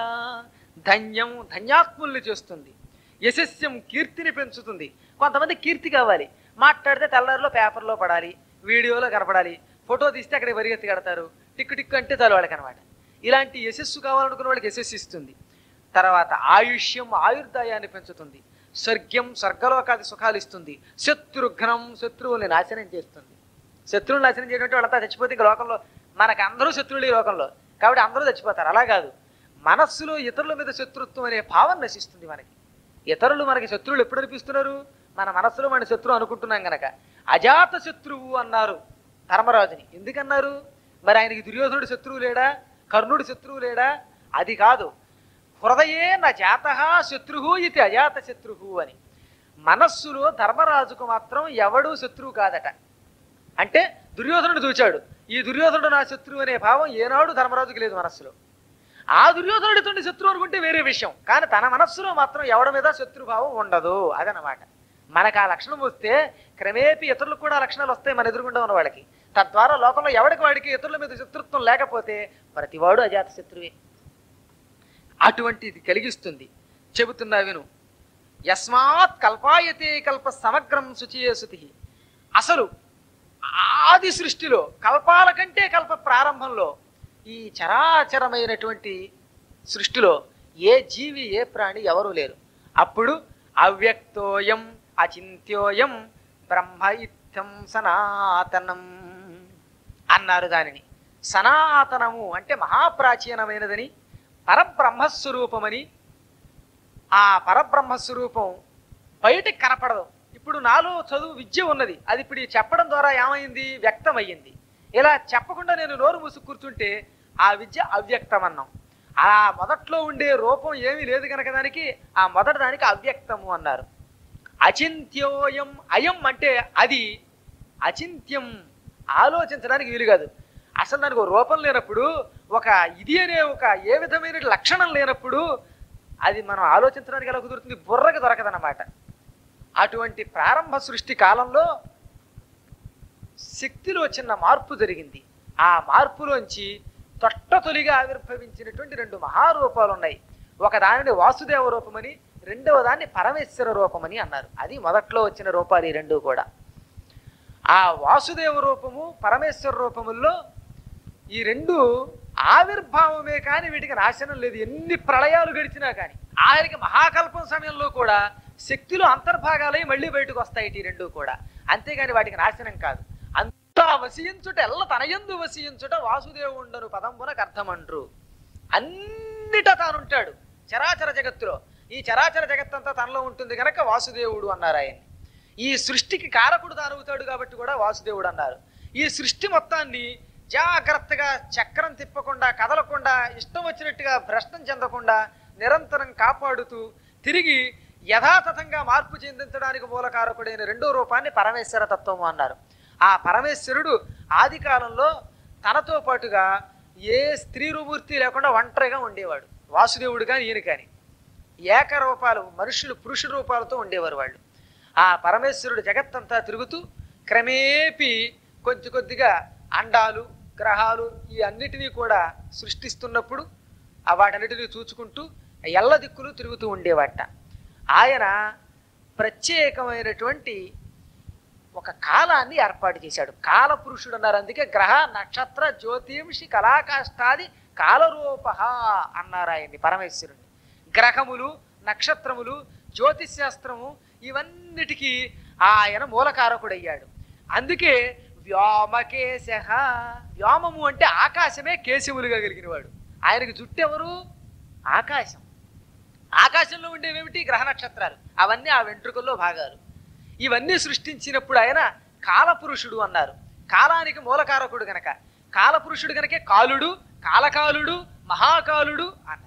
ధన్యం ధన్యాత్ముల్ని చేస్తుంది యశస్యం కీర్తిని పెంచుతుంది కొంతమంది కీర్తి కావాలి మాట్లాడితే తెల్లారిలో పేపర్లో పడాలి వీడియోలో కనపడాలి ఫోటో తీస్తే అక్కడికి పరిగెత్తి కడతారు టిక్కు టిక్కు అంటే చాలు వాళ్ళకి అనమాట ఇలాంటి యశస్సు కావాలనుకున్న వాళ్ళకి యశస్సు ఇస్తుంది తర్వాత ఆయుష్యం ఆయుర్దాయాన్ని పెంచుతుంది స్వర్గ్యం స్వర్గలోకాది సుఖాలు ఇస్తుంది శత్రుఘ్నం శత్రువుల్ని నాశనం చేస్తుంది శత్రువుని నాశనం చేయడం అంటే వాళ్ళంతా చచ్చిపోతే ఇంకా లోకంలో మనకు అందరూ శత్రువులు ఈ లోకంలో కాబట్టి అందరూ చచ్చిపోతారు అలా కాదు మనస్సులో ఇతరుల మీద శత్రుత్వం అనే భావం నశిస్తుంది మనకి ఇతరులు మనకి శత్రువులు ఎప్పుడు అనిపిస్తున్నారు మన మనస్సులో మన శత్రువు అనుకుంటున్నాం గనక అజాత శత్రువు అన్నారు ధర్మరాజుని ఎందుకన్నారు మరి ఆయనకి దుర్యోధనుడు శత్రువు లేడా కర్ణుడు శత్రువు లేడా అది కాదు హృదయే నా జాత శత్రువు ఇది అజాత శత్రువు అని మనస్సులో ధర్మరాజుకు మాత్రం ఎవడూ శత్రువు కాదట అంటే దుర్యోధనుడు చూచాడు ఈ దుర్యోధనుడు నా శత్రువు అనే భావం ఏనాడు ధర్మరాజుకి లేదు మనస్సులో ఆ దుర్యోధనుడి తండ్రి శత్రువు అనుకుంటే వేరే విషయం కానీ తన మనస్సులో మాత్రం ఎవడి మీద శత్రుభావం ఉండదు అదనమాట మనకు ఆ లక్షణం వస్తే క్రమేపీ ఇతరులకు కూడా ఆ లక్షణాలు వస్తాయి మన ఎదురుగుండా ఉన్న వాళ్ళకి తద్వారా లోకంలో ఎవడికి వాడికి ఇతరుల మీద శత్రుత్వం లేకపోతే ప్రతివాడు అజాత శత్రువే అటువంటిది కలిగిస్తుంది చెబుతున్నా విను యస్మాత్ కల్పాయతే కల్ప సమగ్రం శుచియే శుతి అసలు ఆది సృష్టిలో కల్పాల కంటే కల్ప ప్రారంభంలో ఈ చరాచరమైనటువంటి సృష్టిలో ఏ జీవి ఏ ప్రాణి ఎవరు లేరు అప్పుడు అవ్యక్తోయం అచింత్యోయం బ్రహ్మ ఇత్థం సనాతనం అన్నారు దానిని సనాతనము అంటే మహాప్రాచీనమైనదని పరబ్రహ్మస్వరూపమని ఆ పరబ్రహ్మస్వరూపం బయటికి కనపడదు ఇప్పుడు నాలో చదువు విద్య ఉన్నది అది ఇప్పుడు ఈ చెప్పడం ద్వారా ఏమైంది వ్యక్తమయ్యింది ఇలా చెప్పకుండా నేను నోరు మూసుకు కూర్చుంటే ఆ విద్య అవ్యక్తం అన్నాం ఆ మొదట్లో ఉండే రూపం ఏమీ లేదు కనుక దానికి ఆ మొదటి దానికి అవ్యక్తము అన్నారు అచింత్యోయం అయం అంటే అది అచింత్యం ఆలోచించడానికి వీలు కాదు అసలు దానికి ఒక రూపం లేనప్పుడు ఒక ఇది అనే ఒక ఏ విధమైన లక్షణం లేనప్పుడు అది మనం ఆలోచించడానికి ఎలా కుదురుతుంది బుర్రకు దొరకదన్నమాట అటువంటి ప్రారంభ సృష్టి కాలంలో శక్తిలో చిన్న మార్పు జరిగింది ఆ మార్పులోంచి తొట్టతొలిగా ఆవిర్భవించినటువంటి రెండు మహారూపాలు ఉన్నాయి ఒక దానిని వాసుదేవ రూపమని రెండవ దాన్ని పరమేశ్వర రూపమని అన్నారు అది మొదట్లో వచ్చిన రూపాలు ఈ రెండు కూడా ఆ వాసుదేవ రూపము పరమేశ్వర రూపముల్లో ఈ రెండు ఆవిర్భావమే కానీ వీటికి నాశనం లేదు ఎన్ని ప్రళయాలు గడిచినా కానీ ఆఖరికి మహాకల్పం సమయంలో కూడా శక్తులు అంతర్భాగాలై మళ్ళీ బయటకు వస్తాయి ఈ రెండు కూడా అంతేగాని వాటికి నాశనం కాదు అంతా వసించుట ఎల్ల తనయందు వసించుట వాసుదేవుండను పదంబునకు అర్థమండ్రు అన్నిట తానుంటాడు చరాచర జగత్తులో ఈ చరాచర జగత్తంతా తనలో ఉంటుంది కనుక వాసుదేవుడు అన్నారు ఆయన్ని ఈ సృష్టికి కారకుడు తానవుతాడు కాబట్టి కూడా వాసుదేవుడు అన్నారు ఈ సృష్టి మొత్తాన్ని జాగ్రత్తగా చక్రం తిప్పకుండా కదలకుండా ఇష్టం వచ్చినట్టుగా భ్రష్టం చెందకుండా నిరంతరం కాపాడుతూ తిరిగి యథాతథంగా మార్పు చెందించడానికి మూలకారకుడైన రెండో రూపాన్ని పరమేశ్వర తత్వము అన్నారు ఆ పరమేశ్వరుడు ఆది కాలంలో తనతో పాటుగా ఏ స్త్రీ రూమూర్తి లేకుండా ఒంటరిగా ఉండేవాడు వాసుదేవుడు కానీ ఈయన కానీ ఏకరూపాలు మనుషులు పురుష రూపాలతో ఉండేవారు వాళ్ళు ఆ పరమేశ్వరుడు జగత్తంతా తిరుగుతూ క్రమేపీ కొద్ది కొద్దిగా అండాలు గ్రహాలు ఈ అన్నిటినీ కూడా సృష్టిస్తున్నప్పుడు ఆ వాటన్నిటినీ చూచుకుంటూ ఎల్ల దిక్కులు తిరుగుతూ ఉండేవాట ఆయన ప్రత్యేకమైనటువంటి ఒక కాలాన్ని ఏర్పాటు చేశాడు కాల పురుషుడు అన్నారు అందుకే గ్రహ నక్షత్ర జ్యోతింషి కళాకాష్టాది కాలరూప అన్నారు ఆయన్ని పరమేశ్వరుణ్ణి గ్రహములు నక్షత్రములు జ్యోతిశాస్త్రము ఇవన్నిటికీ ఆయన మూలకారకుడయ్యాడు అందుకే వ్యోమకేశ వ్యోమము అంటే ఆకాశమే కేశవులుగా కలిగినవాడు ఆయనకి జుట్టు ఎవరు ఆకాశం ఆకాశంలో ఉండేవేమిటి గ్రహ నక్షత్రాలు అవన్నీ ఆ వెంట్రుకల్లో భాగాలు ఇవన్నీ సృష్టించినప్పుడు ఆయన కాలపురుషుడు అన్నారు కాలానికి మూలకారకుడు గనక కాలపురుషుడు గనకే కాలుడు కాలకాలుడు మహాకాలుడు అన్నారు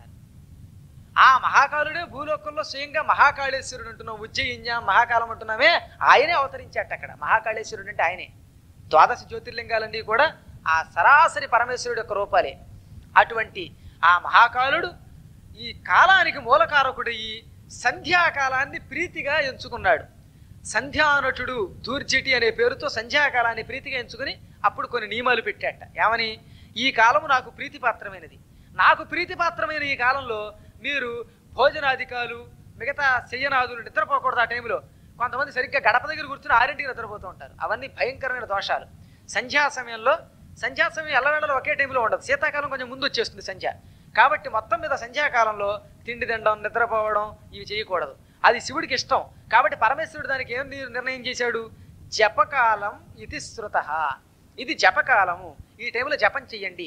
ఆ మహాకాలుడే భూలోకంలో స్వయంగా మహాకాళేశ్వరుడు అంటున్నాం ఉజ్జయింజ మహాకాలం అంటున్నామే ఆయనే అవతరించాట అక్కడ మహాకాళేశ్వరుడు అంటే ఆయనే ద్వాదశ జ్యోతిర్లింగాలన్నీ కూడా ఆ సరాసరి పరమేశ్వరుడు యొక్క రూపాలే అటువంటి ఆ మహాకాలుడు ఈ కాలానికి మూలకారకుడయ్యి సంధ్యాకాలాన్ని ప్రీతిగా ఎంచుకున్నాడు సంధ్యానటుడు దూర్జటి అనే పేరుతో సంధ్యాకాలాన్ని ప్రీతిగా ఎంచుకుని అప్పుడు కొన్ని నియమాలు పెట్టాట ఏమని ఈ కాలము నాకు ప్రీతిపాత్రమైనది నాకు ప్రీతిపాత్రమైన ఈ కాలంలో మీరు భోజనాధికాలు మిగతా శయ్యనాదులు నిద్రపోకూడదు ఆ టైంలో కొంతమంది సరిగ్గా గడప దగ్గర కూర్చుని ఆరింటికి నిద్రపోతూ ఉంటారు అవన్నీ భయంకరమైన దోషాలు సంధ్యా సమయంలో సంధ్యా సమయం ఎల్లవేళలో ఒకే టైంలో ఉండదు శీతాకాలం కొంచెం ముందు వచ్చేస్తుంది సంధ్య కాబట్టి మొత్తం మీద సంధ్యాకాలంలో తిండి తినడం నిద్రపోవడం ఇవి చేయకూడదు అది శివుడికి ఇష్టం కాబట్టి పరమేశ్వరుడు దానికి ఏం నిర్- నిర్ణయం చేశాడు జపకాలం ఇది శృత ఇది జపకాలము ఈ టైంలో జపం చెయ్యండి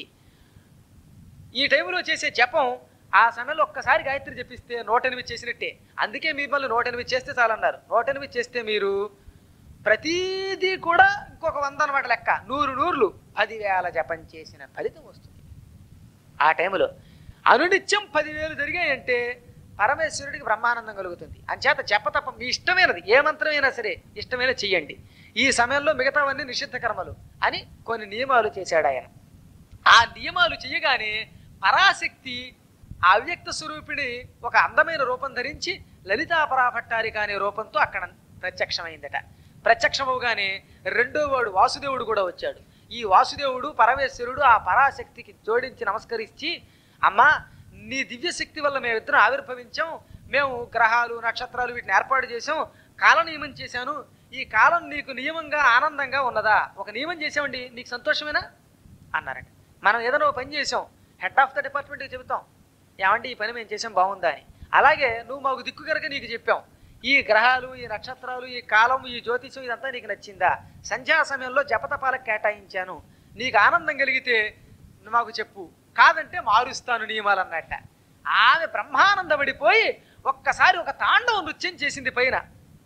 ఈ టైంలో చేసే జపం ఆ సమయంలో ఒక్కసారి గాయత్రి జపిస్తే నూట ఎనిమిది చేసినట్టే అందుకే మిమ్మల్ని నూట ఎనిమిది చేస్తే చాలన్నారు నూట ఎనిమిది చేస్తే మీరు ప్రతీదీ కూడా ఇంకొక వంద అనమాట లెక్క నూరు నూర్లు పదివేల జపం చేసిన ఫలితం వస్తుంది ఆ టైంలో అనునిత్యం పదివేలు జరిగాయంటే పరమేశ్వరుడికి బ్రహ్మానందం కలుగుతుంది అంచేత జపతపం మీ ఇష్టమైనది ఏ మంత్రమైనా సరే ఇష్టమైన చెయ్యండి ఈ సమయంలో మిగతావన్నీ నిషిద్ధ కర్మలు అని కొన్ని నియమాలు చేశాడు ఆయన ఆ నియమాలు చేయగానే పరాశక్తి ఆ అవ్యక్త స్వరూపిణి ఒక అందమైన రూపం ధరించి లలితా పరాభట్టారిక అనే రూపంతో అక్కడ ప్రత్యక్షమైందట ప్రత్యక్షమవగానే రెండో వాడు వాసుదేవుడు కూడా వచ్చాడు ఈ వాసుదేవుడు పరమేశ్వరుడు ఆ పరాశక్తికి జోడించి నమస్కరించి అమ్మా నీ దివ్యశక్తి వల్ల మేమిద్దరం ఆవిర్భవించాం మేము గ్రహాలు నక్షత్రాలు వీటిని ఏర్పాటు చేసాం కాల నియమం చేశాను ఈ కాలం నీకు నియమంగా ఆనందంగా ఉన్నదా ఒక నియమం చేసామండి నీకు సంతోషమేనా అన్నారట మనం ఏదైనా ఓ పని చేసాం హెడ్ ఆఫ్ ద డిపార్ట్మెంట్కి చెబుతాం ఏమంటే ఈ పని మేము చేసాం బాగుందా అని అలాగే నువ్వు మాకు దిక్కు కనుక నీకు చెప్పాం ఈ గ్రహాలు ఈ నక్షత్రాలు ఈ కాలం ఈ జ్యోతిషం ఇదంతా నీకు నచ్చిందా సంధ్యా సమయంలో జపతపాలకు కేటాయించాను నీకు ఆనందం కలిగితే మాకు చెప్పు కాదంటే మారుస్తాను నియమాలు అన్నట్ట ఆమె బ్రహ్మానందపడిపోయి ఒక్కసారి ఒక తాండవ నృత్యం చేసింది పైన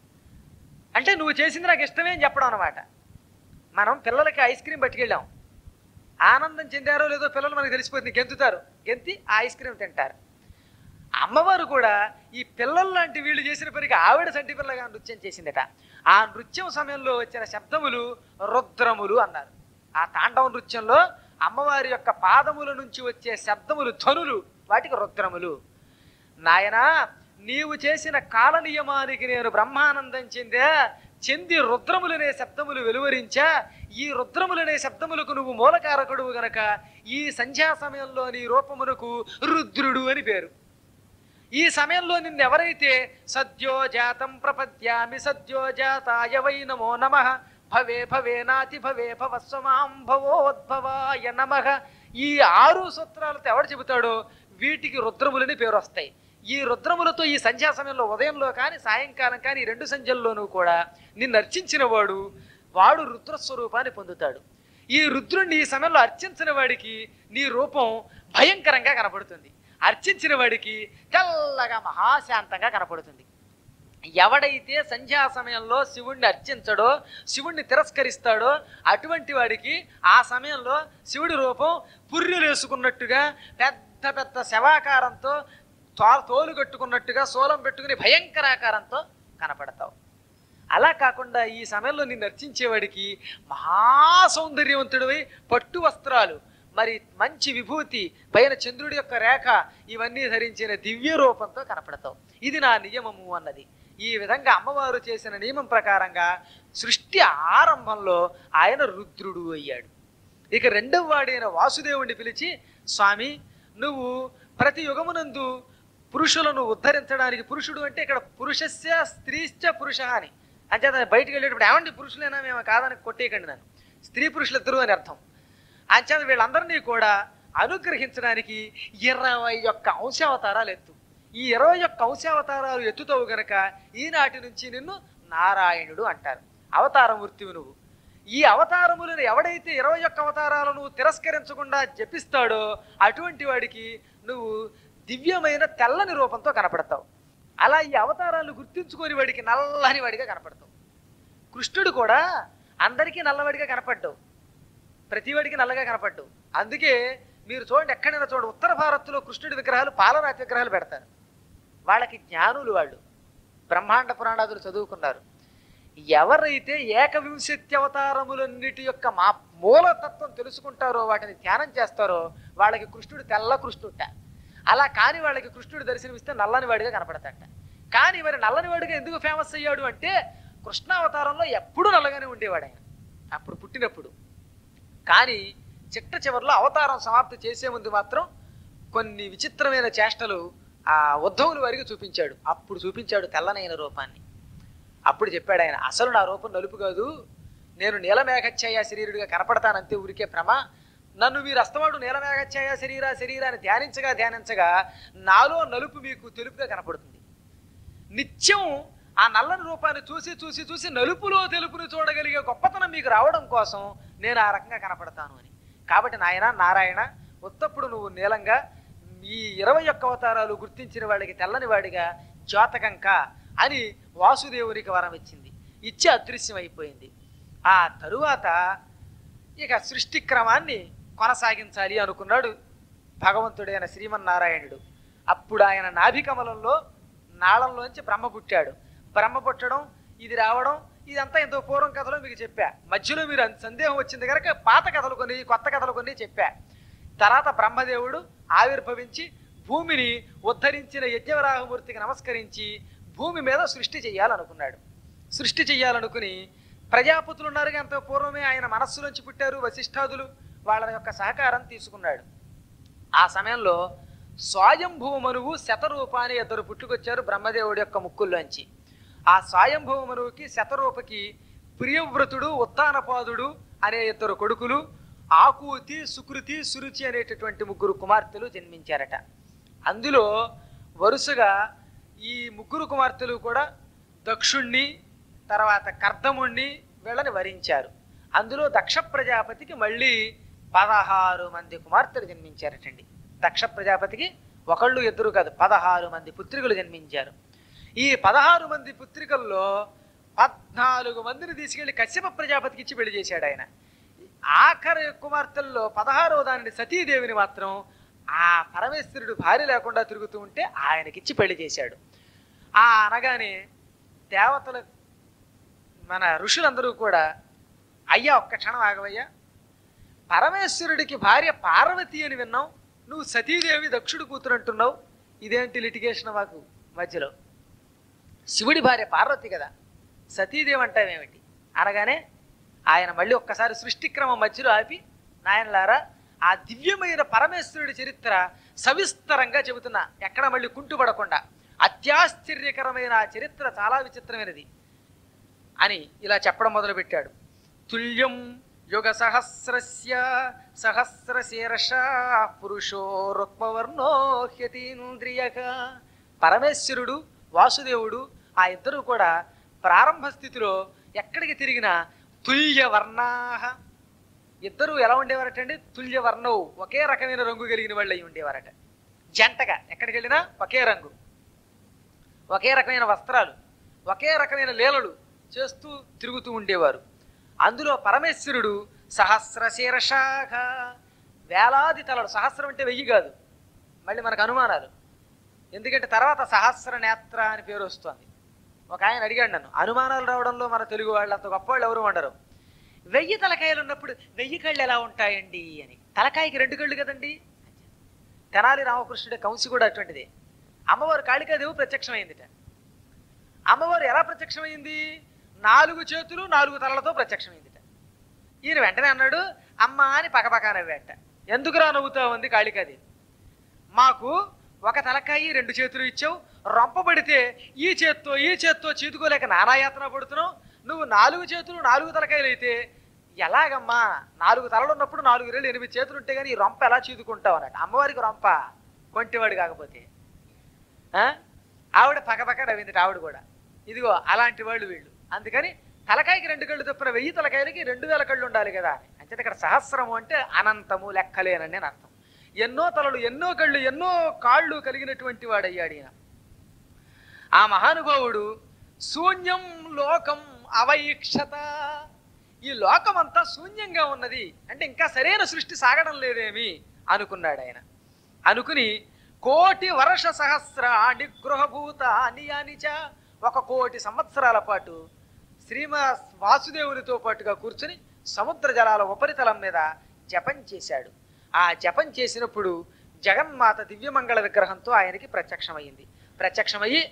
అంటే నువ్వు చేసింది నాకు ఇష్టమే అని చెప్పడం అనమాట మనం పిల్లలకి ఐస్ క్రీమ్ పట్టుకెళ్ళాం ఆనందం చెందారో లేదో పిల్లలు మనకు తెలిసిపోతుంది గెంతుతారు గెంతి ఆ ఐస్ క్రీమ్ తింటారు అమ్మవారు కూడా ఈ పిల్లలు లాంటి వీళ్ళు చేసిన పనికి ఆవిడ సంటి పిల్లగా నృత్యం చేసిందట ఆ నృత్యం సమయంలో వచ్చిన శబ్దములు రుద్రములు అన్నారు ఆ తాండవ నృత్యంలో అమ్మవారి యొక్క పాదముల నుంచి వచ్చే శబ్దములు ధ్వనులు వాటికి రుద్రములు నాయనా నీవు చేసిన కాల నియమానికి నేను బ్రహ్మానందం చెందా చెంది రుద్రములనే శబ్దములు వెలువరించా ఈ రుద్రములనే శబ్దములకు నువ్వు మూలకారకుడువు గనక ఈ సంధ్యా సమయంలో నీ రూపమునకు రుద్రుడు అని పేరు ఈ సమయంలో నిన్నెవరైతే సద్యో జాతం ప్రపద్యామి సద్యో జాతాయ వై నమో నమ భవే భవే నాతి భవే భవస్వమాం భవోద్భవాయ నమ ఈ ఆరు సూత్రాలతో ఎవడు చెబుతాడో వీటికి రుద్రములని పేరు వస్తాయి ఈ రుద్రములతో ఈ సంధ్యా సమయంలో ఉదయంలో కానీ సాయంకాలం కానీ ఈ రెండు సంధ్యల్లోనూ కూడా నిన్ను అర్చించిన వాడు వాడు రుద్రస్వరూపాన్ని పొందుతాడు ఈ రుద్రుణ్ణి ఈ సమయంలో అర్చించిన వాడికి నీ రూపం భయంకరంగా కనపడుతుంది అర్చించిన వాడికి తెల్లగా మహాశాంతంగా కనపడుతుంది ఎవడైతే సంధ్యా సమయంలో శివుణ్ణి అర్చించడో శివుణ్ణి తిరస్కరిస్తాడో అటువంటి వాడికి ఆ సమయంలో శివుడి రూపం పుర్రెలేసుకున్నట్టుగా పెద్ద పెద్ద శవాకారంతో తో తోలు కట్టుకున్నట్టుగా సోలం పెట్టుకుని భయంకరాకారంతో కనపడతావు అలా కాకుండా ఈ సమయంలో నిన్ను అర్చించేవాడికి మహాసౌందర్యవంతుడివై పట్టు వస్త్రాలు మరి మంచి విభూతి పైన చంద్రుడి యొక్క రేఖ ఇవన్నీ ధరించిన దివ్య రూపంతో కనపడతావు ఇది నా నియమము అన్నది ఈ విధంగా అమ్మవారు చేసిన నియమం ప్రకారంగా సృష్టి ఆరంభంలో ఆయన రుద్రుడు అయ్యాడు ఇక రెండవ వాడైన వాసుదేవుణ్ణి పిలిచి స్వామి నువ్వు ప్రతి యుగమునందు పురుషులను ఉద్ధరించడానికి పురుషుడు అంటే ఇక్కడ పురుషస్య స్త్రీశ్చ పురుష అని అంచేత బయటికి వెళ్ళేటప్పుడు ఏమండి పురుషులైనా మేము కాదని కొట్టేయకండి నన్ను స్త్రీ పురుషులిద్దరూ అని అర్థం అంచేత వీళ్ళందరినీ కూడా అనుగ్రహించడానికి ఇరవై యొక్క అంశావతారాలు ఎత్తు ఈ ఇరవై యొక్క అంశావతారాలు ఎత్తుతావు గనక ఈనాటి నుంచి నిన్ను నారాయణుడు అంటారు అవతారమూర్తివి నువ్వు ఈ అవతారములను ఎవడైతే ఇరవై యొక్క అవతారాలను తిరస్కరించకుండా జపిస్తాడో అటువంటి వాడికి నువ్వు దివ్యమైన తెల్లని రూపంతో కనపడతావు అలా ఈ అవతారాలు గుర్తించుకొని వాడికి నల్లని వాడిగా కనపడతావు కృష్ణుడు కూడా అందరికీ నల్లవాడిగా కనపడ్డావు ప్రతివాడికి నల్లగా కనపడ్డావు అందుకే మీరు చూడండి ఎక్కడైనా చూడండి ఉత్తర భారత్లో కృష్ణుడి విగ్రహాలు పాలరాతి విగ్రహాలు పెడతారు వాళ్ళకి జ్ఞానులు వాళ్ళు బ్రహ్మాండ పురాణాదులు చదువుకున్నారు ఎవరైతే ఏకవింశతి అవతారములన్నిటి యొక్క మా మూలతత్వం తెలుసుకుంటారో వాటిని ధ్యానం చేస్తారో వాళ్ళకి కృష్ణుడు తెల్ల కృష్ణుట అలా కాని వాళ్ళకి కృష్ణుడు దర్శనమిస్తే నల్లని వాడిగా కనపడతాట కానీ మరి నల్లని వాడిగా ఎందుకు ఫేమస్ అయ్యాడు అంటే కృష్ణావతారంలో ఎప్పుడూ నల్లగానే ఉండేవాడు ఆయన అప్పుడు పుట్టినప్పుడు కానీ చిట్ట చివరిలో అవతారం సమాప్తి చేసే ముందు మాత్రం కొన్ని విచిత్రమైన చేష్టలు ఆ ఉద్ధవులు వారికి చూపించాడు అప్పుడు చూపించాడు తెల్లనైన రూపాన్ని అప్పుడు చెప్పాడు ఆయన అసలు నా రూపం నలుపు కాదు నేను నీలమేఘఛాయ శరీరుడిగా కనపడతానంతే ఊరికే భ్రమ నన్ను మీరు అస్తమాడు నీలమేఘఛాయ శరీర శరీరాన్ని ధ్యానించగా ధ్యానించగా నాలో నలుపు మీకు తెలుపుగా కనపడుతుంది నిత్యం ఆ నల్లని రూపాన్ని చూసి చూసి చూసి నలుపులో తెలుపుని చూడగలిగే గొప్పతనం మీకు రావడం కోసం నేను ఆ రకంగా కనపడతాను అని కాబట్టి నాయన నారాయణ ఉత్తప్పుడు నువ్వు నీలంగా ఈ ఇరవై ఒక్క అవతారాలు గుర్తించిన వాడికి తెల్లని వాడిగా జాతకంక అని వాసుదేవునికి వరం ఇచ్చింది ఇచ్చి అదృశ్యం అయిపోయింది ఆ తరువాత ఇక సృష్టి క్రమాన్ని కొనసాగించాలి అనుకున్నాడు భగవంతుడైన శ్రీమన్నారాయణుడు అప్పుడు ఆయన నాభికమలంలో నాళంలోంచి బ్రహ్మ పుట్టాడు బ్రహ్మ పుట్టడం ఇది రావడం ఇదంతా ఎంతో పూర్వం కథలో మీకు చెప్పా మధ్యలో మీరు అంత సందేహం వచ్చింది కనుక పాత కథలు కొన్ని కొత్త కథలు కొన్ని చెప్పా తర్వాత బ్రహ్మదేవుడు ఆవిర్భవించి భూమిని ఉద్ధరించిన యజ్ఞవరాహమూర్తికి నమస్కరించి భూమి మీద సృష్టి చెయ్యాలనుకున్నాడు సృష్టి చెయ్యాలనుకుని ప్రజాపతులు ఉన్నారు అంత పూర్వమే ఆయన మనస్సులోంచి పుట్టారు వశిష్ఠాదులు వాళ్ళ యొక్క సహకారం తీసుకున్నాడు ఆ సమయంలో స్వయంభువ మనువు శతరూపాన్ని ఇద్దరు పుట్టుకొచ్చారు బ్రహ్మదేవుడి యొక్క ముక్కుల్లోంచి ఆ స్వయంభువ మనువుకి శతరూపకి ప్రియవ్రతుడు ఉత్తానపాదుడు అనే ఇద్దరు కొడుకులు ఆకూతి సుకృతి సురుచి అనేటటువంటి ముగ్గురు కుమార్తెలు జన్మించారట అందులో వరుసగా ఈ ముగ్గురు కుమార్తెలు కూడా దక్షుణ్ణి తర్వాత కర్దముణ్ణి వీళ్ళని వరించారు అందులో దక్ష ప్రజాపతికి మళ్ళీ పదహారు మంది కుమార్తెలు జన్మించారటండి దక్ష ప్రజాపతికి ఒకళ్ళు ఇద్దరు కాదు పదహారు మంది పుత్రికలు జన్మించారు ఈ పదహారు మంది పుత్రికల్లో పద్నాలుగు మందిని తీసుకెళ్లి కశ్యప ప్రజాపతికి ఇచ్చి పెళ్లి చేశాడు ఆయన ఆఖరి కుమార్తెల్లో పదహారవ దానిని సతీదేవిని మాత్రం ఆ పరమేశ్వరుడు భార్య లేకుండా తిరుగుతూ ఉంటే ఆయనకిచ్చి పెళ్లి చేశాడు ఆ అనగానే దేవతల మన ఋషులందరూ కూడా అయ్యా ఒక్క క్షణం ఆగవయ్యా పరమేశ్వరుడికి భార్య పార్వతి అని విన్నాం నువ్వు సతీదేవి దక్షుడు కూతురు అంటున్నావు ఇదేంటి లిటిగేషన్ మాకు మధ్యలో శివుడి భార్య పార్వతి కదా సతీదేవి అంటావేమిటి అనగానే ఆయన మళ్ళీ ఒక్కసారి సృష్టిక్రమం మధ్యలో ఆపి నాయనలారా ఆ దివ్యమైన పరమేశ్వరుడి చరిత్ర సవిస్తరంగా చెబుతున్నా ఎక్కడ మళ్ళీ కుంటుపడకుండా అత్యాశ్చర్యకరమైన ఆ చరిత్ర చాలా విచిత్రమైనది అని ఇలా చెప్పడం మొదలుపెట్టాడు తుల్యం యుగ సహస్రస్య సహస్రశీర్ష పురుషో రుక్మవర్ణో హ్యతీంద్రియక పరమేశ్వరుడు వాసుదేవుడు ఆ ఇద్దరు కూడా ప్రారంభ స్థితిలో ఎక్కడికి తిరిగినా తుల్య వర్ణాహ ఇద్దరు ఎలా ఉండేవారటండి తుల్య వర్ణవు ఒకే రకమైన రంగు కలిగిన వాళ్ళు అయి ఉండేవారట జంటగా ఎక్కడికి వెళ్ళినా ఒకే రంగు ఒకే రకమైన వస్త్రాలు ఒకే రకమైన లీలలు చేస్తూ తిరుగుతూ ఉండేవారు అందులో పరమేశ్వరుడు సహస్ర శీర్షాఖ వేలాది తలలు సహస్రం అంటే వెయ్యి కాదు మళ్ళీ మనకు అనుమానాలు ఎందుకంటే తర్వాత సహస్ర నేత్ర అని పేరు వస్తుంది ఒక ఆయన అడిగాడు నన్ను అనుమానాలు రావడంలో మన తెలుగు వాళ్ళు అంత గొప్పవాళ్ళు ఎవరు ఉండరు వెయ్యి తలకాయలు ఉన్నప్పుడు వెయ్యి కళ్ళు ఎలా ఉంటాయండి అని తలకాయకి రెండు కళ్ళు కదండి తెనాలి రామకృష్ణుడి కంసి కూడా అటువంటిదే అమ్మవారు కాళికాదేవి ప్రత్యక్షమైందిట అమ్మవారు ఎలా ప్రత్యక్షమైంది నాలుగు చేతులు నాలుగు తలలతో ప్రత్యక్షమైందిట ఈయన వెంటనే అన్నాడు అమ్మ అని పకపక నవ్వేట ఎందుకురా నవ్వుతా ఉంది కాళికాదేవి మాకు ఒక తలకాయి రెండు చేతులు ఇచ్చావు రొంపబడితే ఈ చేత్తో ఈ చేత్తో చీదుకోలేక నానాయాతన పడుతున్నావు నువ్వు నాలుగు చేతులు నాలుగు తలకాయలు అయితే ఎలాగమ్మా నాలుగు తలలు ఉన్నప్పుడు నాలుగు రెళ్ళు ఎనిమిది చేతులు ఉంటే కానీ ఈ రొంప ఎలా చీదుకుంటావు అన్నట్టు అమ్మవారికి రొంప కొంటివాడు కాకపోతే ఆ? ఆవిడ పక్కపక్క నవ్వింది ఆవిడ కూడా ఇదిగో అలాంటి వాళ్ళు వీళ్ళు అందుకని తలకాయకి రెండు కళ్ళు తప్పిన వెయ్యి తలకాయలకి రెండు వేల కళ్ళు ఉండాలి కదా అని అంటే ఇక్కడ సహస్రము అంటే అనంతము లెక్కలేనని అని అర్థం ఎన్నో తలలు ఎన్నో కళ్ళు ఎన్నో కాళ్ళు కలిగినటువంటి వాడయ్యాడు ఈయన ఆ మహానుభావుడు శూన్యం లోకం అవైక్షత ఈ లోకం అంతా శూన్యంగా ఉన్నది అంటే ఇంకా సరైన సృష్టి సాగడం లేదేమి అనుకున్నాడు ఆయన అనుకుని కోటి వర్ష సహస్ర నిగృహభూత అనియానిచ ఒక కోటి సంవత్సరాల పాటు శ్రీమా వాసుదేవునితో పాటుగా కూర్చుని సముద్ర జలాల ఉపరితలం మీద జపం చేశాడు ఆ జపం చేసినప్పుడు జగన్మాత దివ్యమంగళ విగ్రహంతో ఆయనకి ప్రత్యక్షమైంది ప్రత్యక్షమయ్యి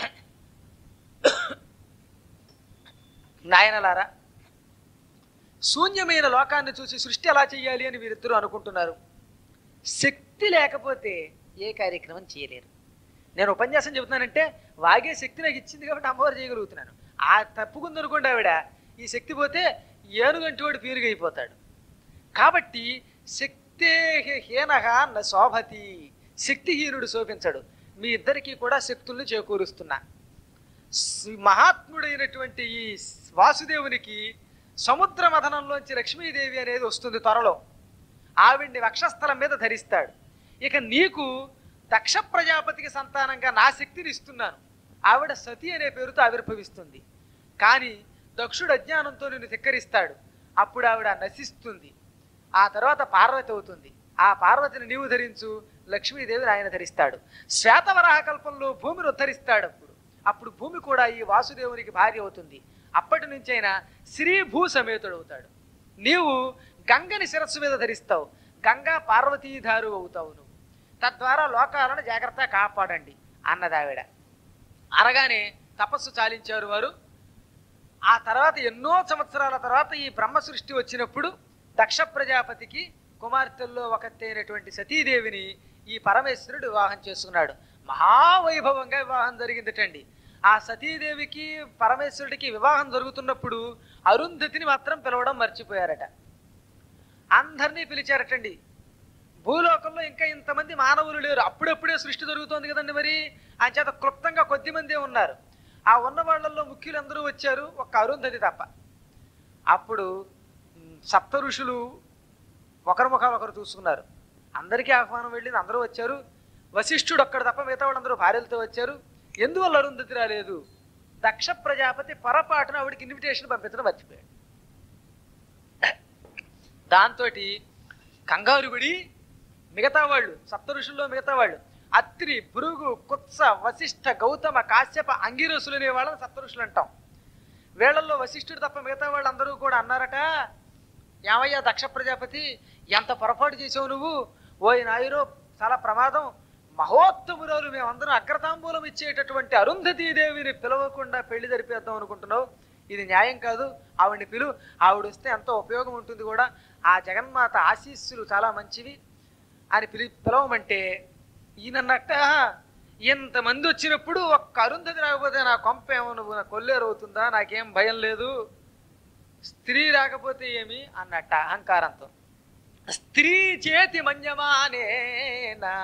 నాయనలారా శూన్యమైన లోకాన్ని చూసి సృష్టి ఎలా చేయాలి అని వీరిద్దరూ అనుకుంటున్నారు శక్తి లేకపోతే ఏ కార్యక్రమం చేయలేరు నేను ఉపన్యాసం చెబుతున్నానంటే వాగే శక్తి నాకు ఇచ్చింది కాబట్టి అమ్మవారు చేయగలుగుతున్నాను ఆ తప్పుకుందనుకోండి ఆవిడ ఈ శక్తి పోతే ఏనుగంటి వాడు పీరుగైపోతాడు కాబట్టి శక్తే హీనహ న శోభతి శక్తిహీనుడు శోభించడు మీ ఇద్దరికీ కూడా శక్తుల్ని చేకూరుస్తున్నా స్- మహాత్ముడైనటువంటి ఈ వాసుదేవునికి సముద్ర మథనంలోంచి లక్ష్మీదేవి అనేది వస్తుంది త్వరలో ఆవిడ్ని వక్షస్థలం మీద ధరిస్తాడు ఇక నీకు దక్ష ప్రజాపతికి సంతానంగా నా శక్తిని ఇస్తున్నాను ఆవిడ సతి అనే పేరుతో ఆవిర్భవిస్తుంది కానీ దక్షుడు అజ్ఞానంతో నిన్ను ధిక్కరిస్తాడు అప్పుడు ఆవిడ నశిస్తుంది ఆ తర్వాత పార్వతి అవుతుంది ఆ పార్వతిని నీవు ధరించు లక్ష్మీదేవిని ఆయన ధరిస్తాడు శ్వేతవరాహ కల్పంలో భూమిని ఉద్ధరిస్తాడు అప్పుడు అప్పుడు భూమి కూడా ఈ వాసుదేవునికి భార్య అవుతుంది అప్పటి నుంచైనా శ్రీ భూ సమేతుడు అవుతాడు నీవు గంగని శిరస్సు మీద ధరిస్తావు గంగా పార్వతీధారు అవుతావు నువ్వు తద్వారా లోకాలను జాగ్రత్తగా కాపాడండి అన్నదావిడ అనగానే తపస్సు చాలించారు వారు ఆ తర్వాత ఎన్నో సంవత్సరాల తర్వాత ఈ బ్రహ్మ సృష్టి వచ్చినప్పుడు దక్ష ప్రజాపతికి కుమార్తెల్లో ఒకటి అయినటువంటి సతీదేవిని ఈ పరమేశ్వరుడు వివాహం చేసుకున్నాడు మహావైభవంగా వివాహం జరిగిందటండి ఆ సతీదేవికి పరమేశ్వరుడికి వివాహం జరుగుతున్నప్పుడు అరుంధతిని మాత్రం పిలవడం మర్చిపోయారట అందరినీ పిలిచారటండి భూలోకంలో ఇంకా ఇంతమంది మానవులు లేరు అప్పుడప్పుడే సృష్టి జరుగుతోంది కదండి మరి ఆ చేత క్లుప్తంగా కొద్ది మందే ఉన్నారు ఆ ఉన్న వాళ్ళల్లో ముఖ్యులందరూ వచ్చారు ఒక్క అరుంధతి తప్ప అప్పుడు మ్, సప్త ఋషులు ఒకరి ముఖాలు ఒకరు చూసుకున్నారు అందరికీ ఆహ్వానం వెళ్ళింది అందరూ వచ్చారు వశిష్ఠుడు ఒక్కడ తప్ప మిగతా వాళ్ళందరూ భార్యలతో వచ్చారు ఎందువల్ల అరుంధతి రాలేదు దక్ష ప్రజాపతి పొరపాటున ఆవిడకి ఇన్విటేషన్ పంపించడం మర్చిపోయాడు దాంతో కంగారుబడి మిగతా వాళ్ళు సప్త ఋషుల్లో మిగతా వాళ్ళు అత్రి భృగు కుత్స వశిష్ఠ గౌతమ కాశ్యప అంగిరసులు అనే వాళ్ళని సప్త ఋషులు అంటాం వీళ్ళల్లో వశిష్ఠుడు తప్ప మిగతా వాళ్ళందరూ కూడా అన్నారట ఏమయ్యా దక్ష ప్రజాపతి ఎంత పొరపాటు చేసావు నువ్వు ఓయ్ నాయుడు చాలా ప్రమాదం మహోత్తమురాలు మేమందరం అగ్రతాంబూలం ఇచ్చేటటువంటి అరుంధతీ దేవిని పిలవకుండా పెళ్లి జరిపేద్దాం అనుకుంటున్నావు ఇది న్యాయం కాదు ఆవిడ్ని పిలు ఆవిడ వస్తే ఎంతో ఉపయోగం ఉంటుంది కూడా ఆ జగన్మాత ఆశీస్సులు చాలా మంచివి అని పిలి పిలవమంటే ఈయనన్నట్ట ఇంతమంది వచ్చినప్పుడు ఒక్క అరుంధతి రాకపోతే నా కొంప ఏమో నువ్వు నా కొల్లేరు అవుతుందా నాకేం భయం లేదు స్త్రీ రాకపోతే ఏమి అన్నట్ట అహంకారంతో స్త్రీ చేతి మన్యమానేనా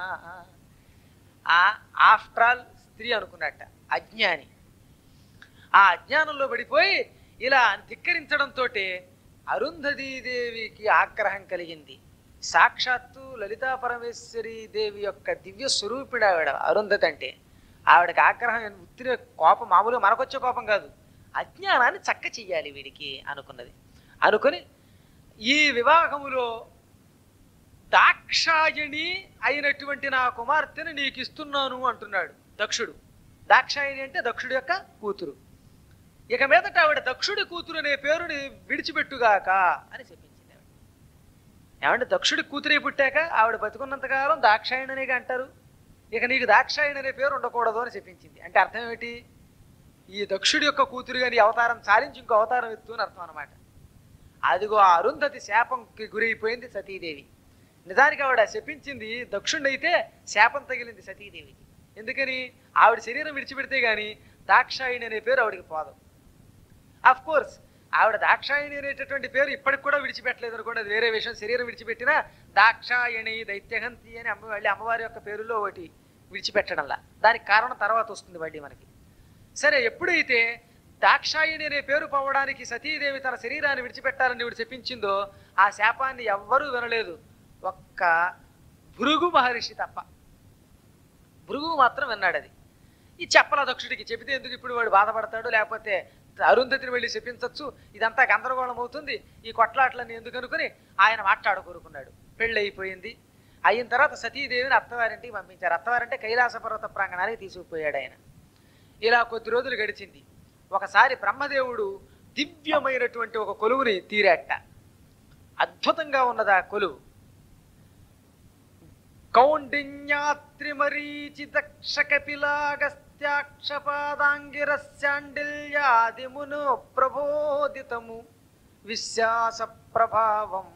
ఆఫ్టర్ ఆల్ స్త్రీ అనుకున్నట్ట అజ్ఞాని ఆ అజ్ఞానంలో పడిపోయి ఇలా ధిక్కరించడంతో అరుంధతీదేవికి ఆగ్రహం కలిగింది సాక్షాత్తు లలితా పరమేశ్వరి దేవి యొక్క దివ్య స్వరూపిడు ఆవిడ అరుంధతి అంటే ఆవిడకి ఆగ్రహం ఉత్తిన కోపం మామూలుగా మనకొచ్చే కోపం కాదు అజ్ఞానాన్ని చక్క చెయ్యాలి వీడికి అనుకున్నది అనుకుని ఈ వివాహములో దాక్షాయణి అయినటువంటి నా కుమార్తెను నీకు ఇస్తున్నాను అంటున్నాడు దక్షుడు దాక్షాయణి అంటే దక్షుడి యొక్క కూతురు ఇక మీదట ఆవిడ దక్షుడి కూతురు అనే పేరుని విడిచిపెట్టుగాక అని చెప్పించింది ఆవిడ ఏమంటే దక్షుడి కూతురే పుట్టాక ఆవిడ బతుకున్నంతకాలం దాక్షాయణి అనేగా అంటారు ఇక నీకు దాక్షాయణి అనే పేరు ఉండకూడదు అని చెప్పించింది అంటే అర్థం ఏమిటి ఈ దక్షుడి యొక్క కూతురుగా నీ అవతారం చాలించి ఇంకో అవతారం ఎత్తు అని అర్థం అనమాట అదిగో ఆ అరుంధతి శాపంకి గురైపోయింది సతీదేవి నిజానికి ఆవిడ శపించింది దక్షుణ్ణి అయితే శాపం తగిలింది సతీదేవికి ఎందుకని ఆవిడ శరీరం విడిచిపెడితే గాని దాక్షాయిణి అనే పేరు ఆవిడకి పోదు అఫ్ కోర్స్ ఆవిడ దాక్షాయిణి అనేటటువంటి పేరు ఇప్పటికి కూడా విడిచిపెట్టలేదు అనుకోండి అది వేరే విషయం శరీరం విడిచిపెట్టినా దాక్షాయణి దైత్యహంతి అని అమ్మ మళ్ళీ అమ్మవారి యొక్క పేరులో ఒకటి విడిచిపెట్టడంలా దానికి కారణం తర్వాత వస్తుంది మళ్ళీ మనకి సరే ఎప్పుడైతే దాక్షాయిణి అనే పేరు పోవడానికి సతీదేవి తన శరీరాన్ని విడిచిపెట్టాలని ఇవిడు చెప్పించిందో ఆ శాపాన్ని ఎవ్వరూ వినలేదు ఒక్క భృగు మహర్షి తప్ప భృగు మాత్రం విన్నాడు అది ఈ చెప్పల దక్షుడికి చెబితే ఎందుకు ఇప్పుడు వాడు బాధపడతాడు లేకపోతే అరుంధతిని వెళ్ళి చెప్పించవచ్చు ఇదంతా గందరగోళం అవుతుంది ఈ కొట్లాట్లన్నీ ఎందుకు అనుకుని ఆయన మాట్లాడుకోరుకున్నాడు పెళ్ళి అయిపోయింది అయిన తర్వాత సతీదేవిని అత్తవారింటికి పంపించారు అత్తవారంటే కైలాస పర్వత ప్రాంగణానికి తీసుకుపోయాడు ఆయన ఇలా కొద్ది రోజులు గడిచింది ఒకసారి బ్రహ్మదేవుడు దివ్యమైనటువంటి ఒక కొలువుని తీరాట అద్భుతంగా ఉన్నది ఆ కొలువు కౌండిన్యాత్రిమరీచి దక్ష కపిలాగస్త్యాక్షపాదాంగిరస్యాండిల్యాదిమును ప్రబోధితము విశ్వాస ప్రభావం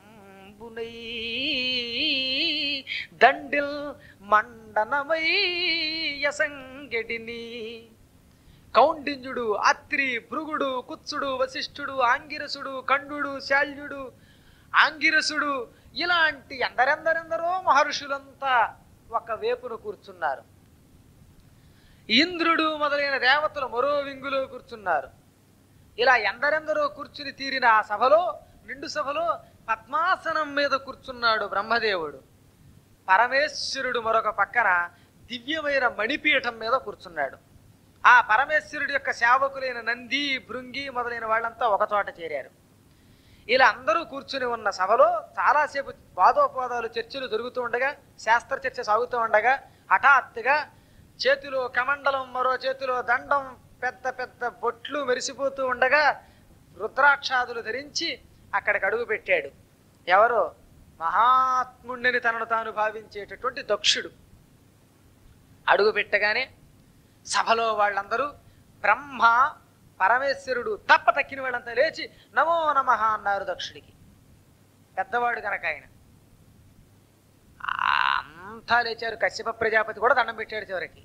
దండిల్ మండనమై యసంగడిని కౌండిన్యుడు అత్రి భృగుడు కుత్సుడు వశిష్ఠుడు ఆంగిరసుడు కండుడు శాల్యుడు ఆంగిరసుడు ఇలాంటి ఎందరెందరెందరో మహర్షులంతా ఒక వేపును కూర్చున్నారు ఇంద్రుడు మొదలైన దేవతలు మరో వింగులో కూర్చున్నారు ఇలా ఎందరెందరో కూర్చుని తీరిన ఆ సభలో నిండు సభలో పద్మాసనం మీద కూర్చున్నాడు బ్రహ్మదేవుడు పరమేశ్వరుడు మరొక పక్కన దివ్యమైన మణిపీఠం మీద కూర్చున్నాడు ఆ పరమేశ్వరుడి యొక్క సేవకులైన నంది భృంగి మొదలైన వాళ్ళంతా ఒక చోట చేరారు ఇలా అందరూ కూర్చుని ఉన్న సభలో చాలాసేపు వాదోపవాదాలు చర్చలు జరుగుతూ ఉండగా శాస్త్ర చర్చ సాగుతూ ఉండగా హఠాత్తుగా చేతిలో కమండలం మరో చేతిలో దండం పెద్ద పెద్ద బొట్లు మెరిసిపోతూ ఉండగా రుద్రాక్షాదులు ధరించి అక్కడికి అడుగు పెట్టాడు ఎవరో మహాత్ముండిని తనను తాను భావించేటటువంటి దక్షుడు అడుగు పెట్టగానే సభలో వాళ్ళందరూ బ్రహ్మ పరమేశ్వరుడు తప్ప తక్కిన వాళ్ళంతా లేచి నమో నమ అన్నారు దక్షుడికి పెద్దవాడు కనుక ఆయన ఆ, అంతా లేచారు కశ్యప ప్రజాపతి కూడా దండం పెట్టాడు చివరికి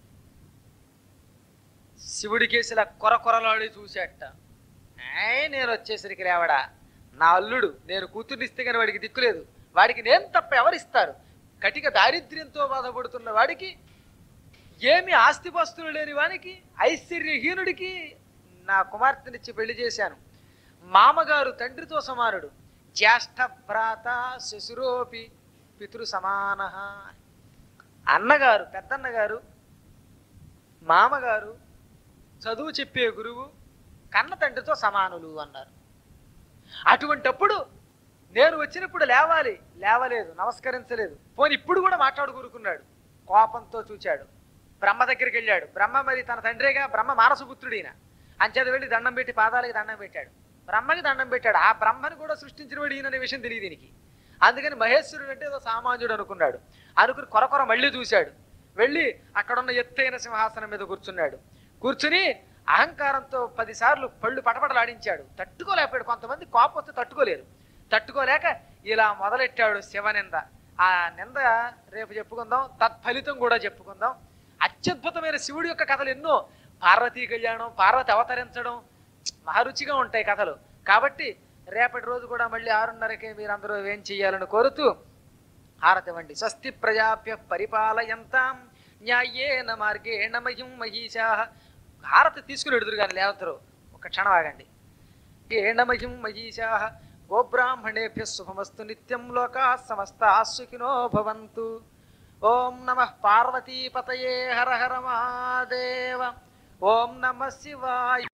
శివుడి కేసులా కొర కొరలాడి చూశాట ఏయ్ నేను వచ్చేసరికి లేవడా నా అల్లుడు నేను కూతుర్నిస్తే కానీ వాడికి దిక్కులేదు వాడికి నేను తప్ప ఎవరిస్తారు కటిక దారిద్ర్యంతో బాధపడుతున్న వాడికి ఏమి ఆస్తిపస్తులు లేని వానికి ఐశ్వర్యహీనుడికి నా కుమార్తెనిచ్చి పెళ్లి చేశాను మామగారు తండ్రితో సమానుడు జ్యేష్ఠ భ్రాత శశురోపి పితృ సమాన అన్నగారు పెద్దన్నగారు మామగారు చదువు చెప్పే గురువు కన్న తండ్రితో సమానులు అన్నారు అటువంటప్పుడు నేను వచ్చినప్పుడు లేవాలి లేవలేదు నమస్కరించలేదు పోని ఇప్పుడు కూడా మాట్లాడుకూరుకున్నాడు కోపంతో చూచాడు బ్రహ్మ దగ్గరికి వెళ్ళాడు బ్రహ్మ మరి తన తండ్రిగా బ్రహ్మ మానసపుత్రుడిన అంచేత వెళ్ళి దండం పెట్టి పాదాలకి దండం పెట్టాడు బ్రహ్మకి దండం పెట్టాడు ఆ బ్రహ్మని కూడా సృష్టించినవాడు ఈయననే విషయం తెలియదు దీనికి అందుకని మహేశ్వరుడు అంటే ఏదో సామాన్యుడు అనుకున్నాడు అనుకుని కొరకొర మళ్ళీ చూశాడు వెళ్ళి అక్కడున్న ఎత్తైన సింహాసనం మీద కూర్చున్నాడు కూర్చుని అహంకారంతో పదిసార్లు పళ్ళు పటపటలాడించాడు తట్టుకోలేకపోయాడు కొంతమంది కోపం వస్తే తట్టుకోలేరు తట్టుకోలేక ఇలా మొదలెట్టాడు శివనింద ఆ నింద రేపు చెప్పుకుందాం తత్ఫలితం కూడా చెప్పుకుందాం అత్యద్భుతమైన శివుడి యొక్క కథలు ఎన్నో పార్వతీ కళ్యాణం పార్వతి అవతరించడం మహారుచిగా ఉంటాయి కథలు కాబట్టి రేపటి రోజు కూడా మళ్ళీ ఆరున్నరకే మీరందరూ ఏం చెయ్యాలని కోరుతూ హారతివ్వండి స్వస్తి ప్రజాభ్య పరిపాలయంతాం న్యాయేన మార్గేణ మహిం మహిషా హారతి తీసుకుని ఎడుదురు కానీ లేవతరు ఒక క్షణం ఆగండి ఏణ మహిం మహిషా గోబ్రాహ్మణేభ్య శుభమస్తు నిత్యం లోకా సమస్తా సుఖినో భవంతు ఓం నమ పార్వతీపతయే హర హర మహాదేవ ఓం నమ శివాయ